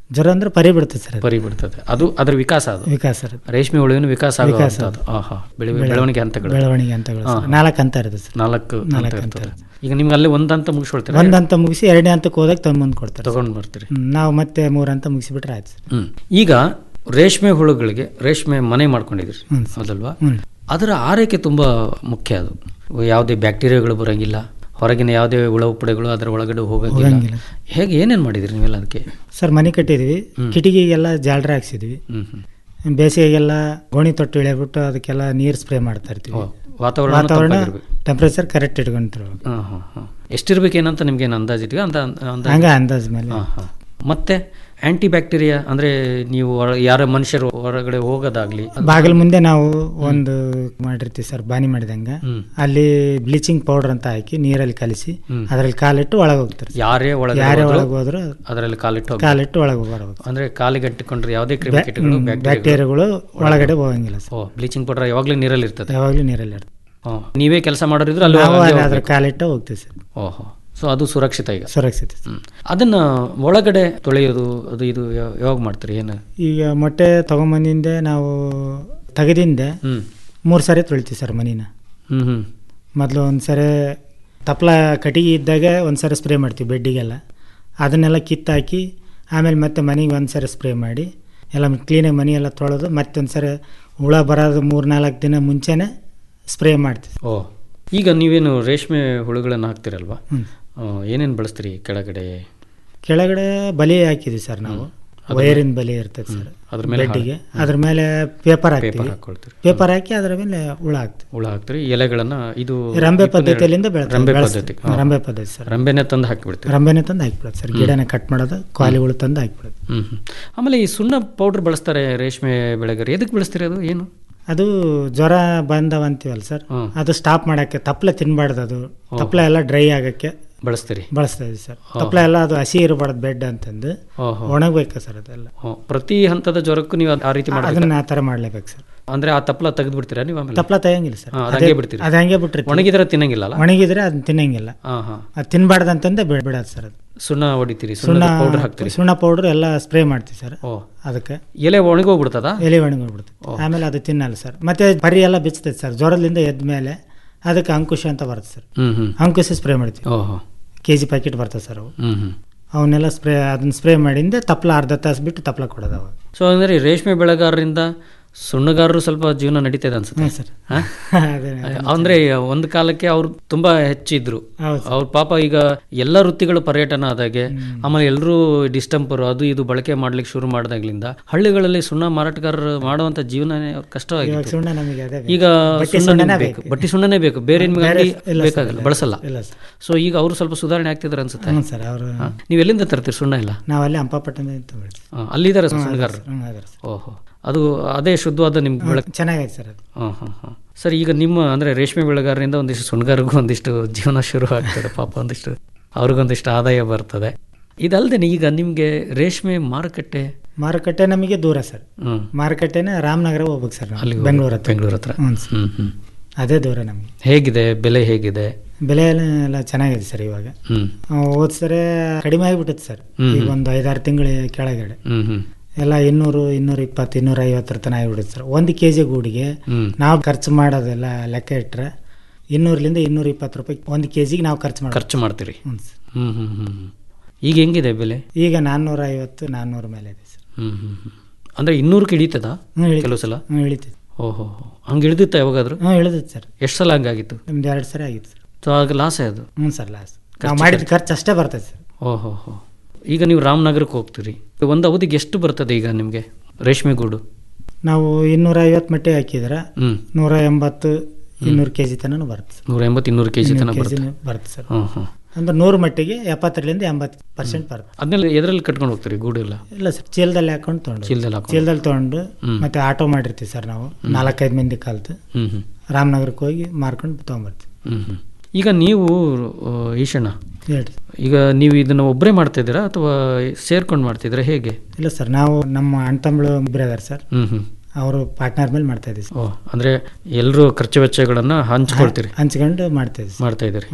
ಜ್ವರ ಅಂದ್ರೆ ಪರಿ ಬಿಡ್ತದೆ ಸರ್ ಅದು. ಪರಿ ಬಿಡ್ತದೆ ಅದು ಅದರ ವಿಕಾಸ ಅದು ವಿಕಾಸ ಅದು. ರೇಷ್ಮೆ ಹುಳುವಿನ ವಿಕಾಸ ವಿಕಾಸ ಆಗುವಂಥದ್ದು ಆಹಾ ಬೆಳೆ ಬೆಳೆ- ಬೆಳವಣಿಗೆ ಹಂತಗಳು ಬೆಳವಣಿಗೆ ಹಂತಗಳು ಸರ್. ಆಹಾ. ನಾಲ್ಕು ಹಂತ ಇರುತ್ತೆ ಸರ್. ನಾಲ್ಕು ಹಂತ ನಾಲ್ಕು ಹಂತ ಇರ್ತದೆ ಈಗ ನಿಮ್ಗೆ ಅಲ್ಲೇ ಒಂದು ಹಂತ ಮುಗಿಸ್ಕೊಳ್ತೀರಾ ಒಂದ್ ಹಂತ ಮುಗಿಸಿ ಎರಡನೇ ಹಂತಕ್ಕೆ ಹೋದಾಗ ತಗೊಂಡ್ ಕೊಡ್ತಾರೆ ಸರ್. ತಗೊಂಡ್ ಬರ್ತೀರಿ ಹ್ಮ್, ನಾವು ಮತ್ತೆ ಮೂರ್ ಹಂತ ಮುಗಿಸಿಬಿಟ್ರೆ ಆಯ್ತು ಸರ್. ಹ್ಮ್ ಈಗ ರೇಷ್ಮೆ ಹುಳುಗಳಿಗೆ ರೇಷ್ಮೆ ಮನೆ ಮಾಡ್ಕೊಂಡಿದ್ರಿ ಹ್ಮ್. ಹೌದಲ್ವಾ ಹ್ಮ್. ಅದರ ಆರೈಕೆ ತುಂಬಾ ಮುಖ್ಯ ಅದು ಯಾವುದೇ ಬ್ಯಾಕ್ಟೀರಿಯಾಗಳು ಬರಂಗಿಲ್ಲ ಹೊರಗಿನ ಯಾವುದೇ ಹುಳ ಉಪ್ಪಡೆಗಳು ಅದರ ಒಳಗಡೆ ಹೋಗಂಗಿಲ್ಲ ಹೋಗಂಗಿಲ್ಲ. ಹೇಗೆ ಏನೇನ್ ಮಾಡಿದ್ರಿ ನೀವೆಲ್ಲ ಅದಕ್ಕೆ ಸರ್ ಮನೆ ಕಟ್ಟಿದ್ವಿ ಹ್ಮ್. ಕಿಟಕಿಗೆಲ್ಲ ಜಾಲರ ಹಾಕ್ಸಿದ್ವಿ ಹ್ಮ್ ಹ್ಮ್ ಬೇಸಿಗೆಗೆಲ್ಲ ಗೋಣಿ ತೊಟ್ಟು ಇಳಿಬಿಟ್ಟು ಅದಕ್ಕೆಲ್ಲ ನೀರು ಸ್ಪ್ರೇ ಮಾಡ್ತಾ ಇರ್ತೀವಿ ಓ, ವಾತಾವರಣ ವಾತಾವರಣ ತಂಪಾಗಿರ್ಬೇಕು. ಟೆಂಪರೇಚರ್ ಕರೆಕ್ಟ್ ಇಟ್ಕೊಂತಾರೆ ಹಾ ಹಾ ಹಾ ಎಷ್ಟಿರ್ಬೇಕೇನಂತ ನಿಮ್ಗೆ ಏನು ಅಂದಾಜು ಇದೆಯಾ ಅಂತ ಅಂದಾಜು ಹಂಗ ಅಂದಾಜ್ ಮೇಲೆ ಹಾ, ಹಾ. ಮತ್ತೆ ಆಂಟಿ ಬ್ಯಾಕ್ಟೀರಿಯಾ ಅಂದ್ರೆ ನೀವು ಹೊರ- ಯಾರ ಮನುಷ್ಯರು ಹೊರಗಡೆ ಹೋಗೋದಾಗ್ಲಿ ಬಾಗಿಲ ಮುಂದೆ ನಾವು ಒಂದು ಮಾಡಿರ್ತೀವಿ ಸರ್ ಬಾನಿ ಮಾಡಿದಂಗ ಹ್ಮ್. ಅಲ್ಲಿ ಬ್ಲೀಚಿಂಗ್ ಪೌಡರ್ ಅಂತ ಹಾಕಿ ನೀರಲ್ಲಿ ಕಲಿಸಿ ಹ್ಮ್. ಅದ್ರಲ್ಲಿ ಕಾಲಿಟ್ಟು ಒಳಗೆ ಹೋಗ್ತಾರೆ ಸರ್. ಯಾರೇ ಒಳಗಡೆ ಯಾರೇ ಹೋದ್ರು ಒಳಗೆ ಹೋದ್ರು ಅದರಲ್ಲಿ ಕಾಲಿಟ್ಟು ಹೋಗ್ಬೇಕು. ಕಾಲಿಟ್ಟು ಒಳಗೆ ಹೋಗ್ಬಾರ್ದು ಅಂದ್ರೆ ಕಾಲಿಗೆ ಅಂಟಿಕೊಂಡ್ರೆ ಯಾವುದೇ ಕ್ರಿಮಿಕೀಟಗಳು ಹ್ಮ್, ಬ್ಯಾಕ್ಟೀರಿಯಾಗಳು ಬ್ಯಾಕ್ಟೀರಿಯಾಗಳು ಒಳಗಡೆ ಹೋಗಂಗಿಲ್ಲ ಸರ್ ಓ ಬ್ಲೀಚಿಂಗ್ ಪೌಡರ್ ಯಾವಾಗಲೂ ನೀರಲ್ಲಿ ಇರ್ತದೆ ಯಾವಾಗಲೂ ನೀರಲ್ಲಿ ಇರ್ತದೆ ಓ, ನೀವೇ ಕೆಲಸ ಮಾಡೋರಿದ್ರೆ ಅಲ್ಲಿ ನಾವು ಅಲ್ಲೇ ಅಲ್ಲಿ ಅದ್ರ ಹೋಗ್ಬೇಕು. ಕಾಲಿಟ್ಟು ಹೋಗ್ತೀವಿ ಸರ್ ಓಹೋ ಸೊ ಅದು ಸುರಕ್ಷಿತ ಈಗ ಸುರಕ್ಷಿತ ಹ್ಮ್. ಅದನ್ನ ಒಳಗಡೆ ತೊಳೆಯೋದು ಅದು ಇದು ಯಾ- ಯಾವಾಗ ಮಾಡ್ತೀರಿ ಏನು ಈಗ ಮೊಟ್ಟೆ ತಗೊಂಬಂದಿಂದ ನಾವು ತೆಗೆದಿಂದ ಹ್ಮ್ ಮೂರು ಸಾರಿ ತೊಳಿತೀವಿ ಸರ್ ಮನಿನ ಹ್ಮ್ ಹ್ಮ್ ಮೊದಲು ಒಂದು ಸರಿ ತಪ್ಪಲ ಕಟ್ಟಿಗೆ ಇದ್ದಾಗ ಒಂದು ಸರಿ ಸ್ಪ್ರೇ ಮಾಡ್ತೀವಿ ಬೆಡ್ಡಿಗೆಲ್ಲ ಅದನ್ನೆಲ್ಲ ಕಿತ್ತಾಕಿ ಆಮೇಲೆ ಮತ್ತೆ ಮನೆಗೆ ಒಂದು ಸರಿ ಸ್ಪ್ರೇ ಮಾಡಿ ಎಲ್ಲ ಕ್ಲೀನಾಗಿ ಮನೆಯೆಲ್ಲ ತೊಳೆದು ಮತ್ತೆ ಒಂದು ಸರಿ ಹುಳ ಬರೋದು ಮೂರು ನಾಲ್ಕು ದಿನ ಮುಂಚೆನೇ ಸ್ಪ್ರೇ ಮಾಡ್ತೀವಿ ಓ ಈಗ ನೀವೇನು ರೇಷ್ಮೆ ಹುಳುಗಳನ್ನು ಹಾಕ್ತಿರಲ್ವಾ ಹ್ಮ್. ಏನೇನು ಬಳಸ್ತೀರಿ ಕೆಳಗಡೆ ಕೆಳಗಡೆ ಬಲಿ ಹಾಕಿದ್ವಿ ಸರ್ ನಾವು ಅದ್ರ ವೈರಿನ ಬಲಿ ಇರ್ತದೆ ಸರ್ ಅದ್ರ ಮೇಲೆ ಬೆಡ್ಡಿಗೆ ಹಾಕಿ- ಅದ್ರ ಮೇಲೆ ಪೇಪರ್ ಹಾಕ್ತೀವಿ ಪೇಪರ್ ಹಾಕೊಳ್ತೀರಿ ಪೇಪರ್ ಹಾಕಿ ಅದರ ಮೇಲೆ ಹುಳ ಹಾಕ್ತೀವಿ ಹುಳ ಹಾಕ್ತೀರಿ ಎಲೆಗಳನ್ನ ಇದು ರಂಬೆ ಇಪ್ಪನ್ನೆರಡು- ಪದ್ಧತಿಯಲ್ಲಿಂದ ಬೆಳ್ತಾರೆ, ರಂಬೆ ಬೆಳೆಸ್ತಾರೆ. ಪದ್ಧತಿ ಹಾ. ರಂಬೆ ಪದ್ಧತಿ ಸರ್. ರಂಬೆನೆ ತಂದು ಹಾಕಿಬಿಡ್ತೀರಿ ರಂಬೆನೆ ತಂದು ಹಾಕ್ಬಿಡೋದು ಸರ್ ಗಿಡನ ಕಟ್ ಮಾಡೋದು ಕಾಲಿಗಳು ತಂದು ಹಾಕ್ಬಿಡೋದು ಹ್ಮ್ ಹ್ಮ್. ಆಮೇಲೆ ಈ ಸುಣ್ಣ ಪೌಡರ್ ಬಳಸ್ತಾರೆ ರೇಷ್ಮೆ ಬೆಳೆಗಾರ ಎದಕ್ಕೆ ಬಳಸ್ತೀರಿ ಅದು ಏನು ಅದು ಜ್ವರ ಬಂದವ ಅಂತೀವಲ್ಲ ಸರ್ ಹ್ಮ್. ಅದು ಸ್ಟಾಪ್ ಮಾಡಕ್ಕೆ ತಪ್ಪಲೆ ತಿನ್ಬಾರ್ದು ಅದು ತಪ್ಪಲೆ ಎಲ್ಲ ಡ್ರೈ ಆಗಕ್ಕೆ ಬಳಸ್ತೀರಿ ಬಳಸ್ತಾ ಇದೀವಿ ಸರ್ ಓ. ತಪ್ಪಲೆ ಎಲ್ಲ ಅದು ಹಸಿ ಇರಬಾರ್ದು ಬೆಡ್ ಅಂತಂದು ಓಹೋ. ಒಣಗ್ಬೇಕು ಸರ್ ಅದೆಲ್ಲ ಓ, ಪ್ರತಿ ಹಂತದ ಜ್ವರಕ್ಕೂ ನೀವು ಆ ರೀತಿ ಮಾಡ್ತೀರಾ ಅದನ್ನ ಆ ಥರ ಮಾಡ್ಲೇಬೇಕು ಸರ್ ಅಂದ್ರೆ ಆ ತಪ್ಪಲ ತೆಗೆದು ಬಿಡ್ತೀರಾ ನೀವು ಆಮೇಲೆ ತಪ್ಪಲ ತೆಗಿಯಂಗಿಲ್ಲ ಸರ್ ಹಾ, ಅದು ಅದೇ- ಹಂಗೆ ಬಿಡ್ತೀರಿ ಅದು ಹಂಗೆ ಬಿಟ್ಟಿರ್ತೀವಿ. ಒಣಗಿದ್ರೆ ತಿನ್ನಂಗಿಲ್ಲ ಅಲ್ಲ ಒಣಗಿದ್ರೆ ಅದನ್ನ ತಿನ್ನಂಗಿಲ್ಲ ಹಾ ಹಾ ಅದು ತಿನ್ಬಾರ್ದು ಅಂತಂದೆ ಬಿಡ್- ಬಿಡೋದು ಸರ್ ಅದು ಸುಣ್ಣ ಹೊಡಿತೀರಿ ಸುಣ್ಣ ಸುಣ್ಣ ಪೌಡರ್ ಹಾಕ್ತೀರಿ ಸುಣ್ಣ ಪೌಡರ್ ಎಲ್ಲ ಸ್ಪ್ರೇ ಮಾಡ್ತೀವಿ ಸರ್ ಓ ಅದಕ್ಕೆ ಎಲೆ ಒಣಗೋಗ್ಬಿಡ್ತದ ಎಲೆ ಒಣಗೋಗ್ಬಿಡುತ್ತೆ ಆಮೇಲೆ ಅದು ತಿನ್ನಲ್ಲ ಸರ್ ಮತ್ತೆ ಪರಿ ಎಲ್ಲ ಬಿಚ್ಚತೈತೆ ಸರ್ ಜ್ವರದಿಂದ ಎದ್ದ ಮೇಲೆ ಅದಕ್ಕೆ ಅಂಕುಶ ಅಂತ ಬರುತ್ತೆ ಸರ್ ಹ್ಮ್ ಹ್ಮ್ ಅಂಕುಶ ಸ್ಪ್ರೇ ಮಾಡ್ತೀವಿ ಓಹೋ ಕೆ ಜಿ ಪ್ಯಾಕೆಟ್ ಬರ್ತದೆ ಸರ್ ಅವು ಹ್ಮ್ ಹ್ಮ್ ಅವನ್ನೆಲ್ಲ ಸ್ಪ್ರೇ ಅದನ್ನ ಸ್ಪ್ರೇ ಮಾಡಿಂದ ತಪ್ಪಲ ಅರ್ಧ ತಾಸು ಬಿಟ್ಟು ತಪ್ಪಲ ಕೊಡೋದು ಅವಾಗ ಸೊ ಅಂದ್ರೆ ರೇಷ್ಮೆ ಬೆಳೆಗಾರರಿಂದ ಸುಣ್ಣಗಾರರು ಸ್ವಲ್ಪ ಜೀವನ ನಡೀತದೆ ಅನ್ಸುತ್ತೆ ಹ್ಮ್ ಸರ್. ಹಾ? ಅದೇ, ಅಂದ್ರೆ ಒಂದು ಕಾಲಕ್ಕೆ ಅವ್ರು ತುಂಬಾ ಹೆಚ್ಚಿದ್ರು ಹೌದು ಅವ್ರ ಪಾಪ ಈಗ ಎಲ್ಲ ವೃತ್ತಿಗಳು ಪರ್ಯಟನ ಆದಾಗೆ ಆಮೇಲೆ ಎಲ್ಲರೂ ಡಿಸ್ಟಂಪರ್ ಅದು ಇದು ಬಳಕೆ ಮಾಡ್ಲಿಕ್ಕೆ ಶುರು ಮಾಡಿದಾಗ್ಲಿಂದ ಹಳ್ಳಿಗಳಲ್ಲಿ ಸುಣ್ಣ ಮಾರಾಟಗಾರರು ಮಾಡುವಂತ ಜೀವನನೇ ಅವ್ರ ಇವಾಗ ಕಷ್ಟವಾಗಿತ್ತು ಸುಣ್ಣ ನಮಗೆ ಅದೇ ಬೇಕು. ಈಗ ಬಟ್ಟೆ ಸುಣ್ಣನೇ ಸುಣ್ಣನೇ ಬೇಕು ಬೇಕು. ಬಟ್ಟಿ ಸುಣ್ಣನೇ ಬೇಕು ಬೇರೆ ನಿಮ್ಗೆ ಬೇರೆ ಅಂಗಡಿ ಇಲ್ಲ ಸರ್, ಬೇಕಾಗಿಲ್ಲ ಇಲ್ಲ. ಬಳಸಲ್ಲ ಇಲ್ಲ ಸರ್. ಸೊ ಈಗ ಅವರು ಸ್ವಲ್ಪ ಸುಧಾರಣೆ ಆಗ್ತಿದ್ರು ಅನ್ಸುತ್ತೆ ಹ್ಞೂ ಸರ್ ಅವರು ಹಾ? ನೀವು ಎಲ್ಲಿಂದ ತರ್ತೀರಿ ಸುಣ್ಣ ಇಲ್ಲ ನಾವು ಅಲ್ಲಿ ಹಂಪಾಪಟ್ಟಣದಿಂದ ತಗೊಳ್ತೀವಿ ಹಾ, ಅಲ್ಲಿದ್ದಾರೆ ಹ್ಮ್, ಸುಣ್ಣಗಾರರು ಹ್ಮ್, ಅದಾರೆ ಸರ್. ಓಹೋ ಅದು ಅದೇ ಶುದ್ಧವಾದ ನಿಮ್ಗೆ ಬೆಳಕು ಚೆನ್ನಾಗೈತೆ ಸರ್ ಅದು ಹಾಂ ಹಾಂ ಹಾಂ ಸರ್ ಈಗ ನಿಮ್ಮ ಅಂದರೆ ರೇಷ್ಮೆ ಬೆಳೆಗಾರರಿಂದ ಒಂದಿಷ್ಟು ಸುಣ್ಗಾರಿಗೂ ಒಂದಿಷ್ಟು ಜೀವನ ಶುರು ಆಗ್ತದೆ ಪಾಪ ಒಂದಿಷ್ಟು ಅವ್ರಿಗೊಂದಿಷ್ಟು ಆದಾಯ ಬರ್ತದೆ ಇದಲ್ಲದೆ ಈಗ ನಿಮಗೆ ರೇಷ್ಮೆ ಮಾರುಕಟ್ಟೆ ಮಾರುಕಟ್ಟೆ ನಮಗೆ ದೂರ ಸರ್ ಹ್ಮ್. ಮಾರುಕಟ್ಟೆನೇ ರಾಮನಗರ ಹೋಗ್ಬೇಕು ಸರ್ ನಾವು. ಅಲ್ಲಿ ಬೆಂಗಳೂರು ಹತ್ರ ಬೆಂಗಳೂರು ಹತ್ರ ಹ್ಞೂ ಸರ್. ಹ್ಮ್ ಹ್ಮ್ ಅದೇ ದೂರ ನಮಗೆ ಹೇಗಿದೆ ಬೆಲೆ ಹೇಗಿದೆ ಬೆಲೆ ಎಲ್ಲ ಎಲ್ಲ ಚೆನ್ನಾಗಿದೆ ಸರ್ ಇವಾಗ ಹ್ಮ್ ಹೋದ್ ಸರಿ ಕಡಿಮೆ ಆಗಿಬಿಟ್ಟಿತ್ತು ಸರ್ ಹ್ಮ್. ಈಗ ಒಂದು ಐದಾರು ತಿಂಗಳ ಕೆಳಗಡೆ ಹ್ಮ್ ಹ್ಮ್ ಎಲ್ಲ ಇನ್ನೂರು ಇನ್ನೂರ ಇಪ್ಪತ್ತು ಇನ್ನೂರ ಐವತ್ತರ ತನಕ ಆಗಿಬಿಡುತ್ತೆ ಸರ್ ಒಂದು ಕೆ ಜಿ ಗೂಡಿಗೆ ಹ್ಮ್. ನಾವು ಖರ್ಚು ಮಾಡೋದೆಲ್ಲ ಲೆಕ್ಕ ಇಟ್ಟರೆ ಇನ್ನೂರಲಿಂದ ಇನ್ನೂರ ಇಪ್ಪತ್ತು ರೂಪಾಯಿ ಒಂದು ಕೆ ಜಿಗೆ ನಾವು ಖರ್ಚು ಮಾಡಿ ಖರ್ಚು ಮಾಡ್ತೀರಿ ಹ್ಞೂ ಸರ್ ಹ್ಮ್ ಹ್ಮ್ ಹ್ಮ್ ಹ್ಮ್. ಈಗ ಹೆಂಗಿದೆ ಬೆಲೆ ಈಗ ನಾನ್ನೂರ ಐವತ್ತು ನಾನ್ನೂರ ಮೇಲೆ ಇದೆ ಸರ್ ಹ್ಮ್ ಹ್ಮ್ ಹ್ಮ್ ಅಂದ್ರೆ ಇನ್ನೂರಕ್ಕೆ ಇಳೀತದ ಹ್ಞೂ ಇಳಿತೈತೆ. ಕೆಲವು ಸಲ ಹ್ಞೂ ಇಳಿತೈತೆ ಓಹೋ ಹಂಗೆ ಇಳಿದಿತ್ತ ಯಾವಾಗಾದ್ರು ಹ್ಞೂ ಇಳಿದೈತೆ ಸರ್ ಎಷ್ಟು ಸಲ ಹಂಗಾಗಿತ್ತು ನಿಮ್ದು ಎರಡು ಸರಿ ಆಗಿತ್ತು ಸರ್ ಸೊ ಆಗ ಲಾಸೇ ಅದು ಹ್ಞೂ ಸರ್ ಲಾಸ್ಟ್ ನಾವು ಖರ್ಚು ಮಾಡಿದ ಖರ್ಚು ಅಷ್ಟೇ ಬರ್ತೈತೆ ಸರ್ ಓಹೋ ಹೋ ಈಗ ನೀವು ರಾಮನಗರಕ್ಕೆ ಹೋಗ್ತೀರಿ ಒಂದು ಅವಧಿಗೆ ಎಷ್ಟು ಬರ್ತದೆ ಈಗ ನಿಮಗೆ ರೇಷ್ಮೆ ಗೂಡು ನಾವು ಇನ್ನೂರ ಐವತ್ತು ಮಟ್ಟಿ ಹಾಕಿದ್ರೆ ಹ್ಮ್ ನೂರ ಎಂಬತ್ತು ಇನ್ನೂರು ಕೆ ಜಿ ತನಕ ಬರುತ್ತೆ ಸರ್ ನೂರ ಎಂಬತ್ತು ಇನ್ನೂರು ಕೆ ಜಿ ತನಕ ಇನ್ನೂರು ಬರುತ್ತೆ kg ಬರುತ್ತೆ ಸರ್ ಹ್ಮ್ ಹ್ಮ್ ಅಂದ್ರೆ ನೂರು ಮಟ್ಟಿಗೆ ಎಪ್ಪತ್ತರಿಂದ ಎಂಬತ್ತು ಪರ್ಸೆಂಟ್ ಬರುತ್ತೆ ಅದನ್ನೆಲ್ಲ ಎದರಲ್ಲಿ ಕಟ್ಕೊಂಡು ಹೋಗ್ತೀರಿ ಗೂಡು ಎಲ್ಲ ಇಲ್ಲ ಸರ್ ಚೀಲದಲ್ಲಿ ಹಾಕೊಂಡು ತೊಗೊಂಡು ಚೀಲದಲ್ಲಿ ಹಾಕೊಂಡು. ಚೀಲದಲ್ಲಿ ತೊಗೊಂಡು ಹ್ಮ್. ಮತ್ತೆ ಆಟೋ ಮಾಡಿರ್ತೀವಿ ಸರ್ ನಾವು ನಾಲ್ಕೈದು ಮಂದಿ ಕಲ್ತು ಹ್ಮ್ ಹ್ಮ್ ರಾಮನಗರಕ್ಕೆ ಹೋಗಿ ಮಾರ್ಕೊಂಡು ತೊಗೊಂಬರ್ತೀವಿ ಹ್ಮ್ ಹ್ಮ್ ಈಗ ನೀವು ಆ, ಈಶಣ್ಣ ಹೇಳ್ರಿ ಈಗ ನೀವು ಇದನ್ನ ಒಬ್ಬರೇ ಮಾಡ್ತಾ ಇದ್ದೀರಾ ಅಥವಾ ಸೇರ್ಕೊಂಡು ಮಾಡ್ತಿದ್ದೀರಾ ಹೇಗೆ ಇಲ್ಲ ಸರ್ ನಾವು ನಮ್ಮ ಅಣ್ಣ ತಮ್ಮಳು ಇಬ್ಬರೇ ಅದಾರೆ ಸರ್ ಹ್ಮ್ ಹ್ಮ್ ಅವರು ಪಾರ್ಟ್ನರ್ ಮೇಲೆ ಮಾಡ್ತಾ ಇದ್ದೀವಿ ಸರ್ ಓ ಅಂದ್ರೆ ಎಲ್ಲರೂ ಖರ್ಚು ವೆಚ್ಚಗಳನ್ನ ಹಂಚ್ಕೊಳ್ತೀರಿ ಹಂಚ್ಕೊಂಡು ಮಾಡ್ತಾ ಇದ್ದೀವಿ ಸರ್. ಮಾಡ್ತಾ ಇದ್ದೀರಿ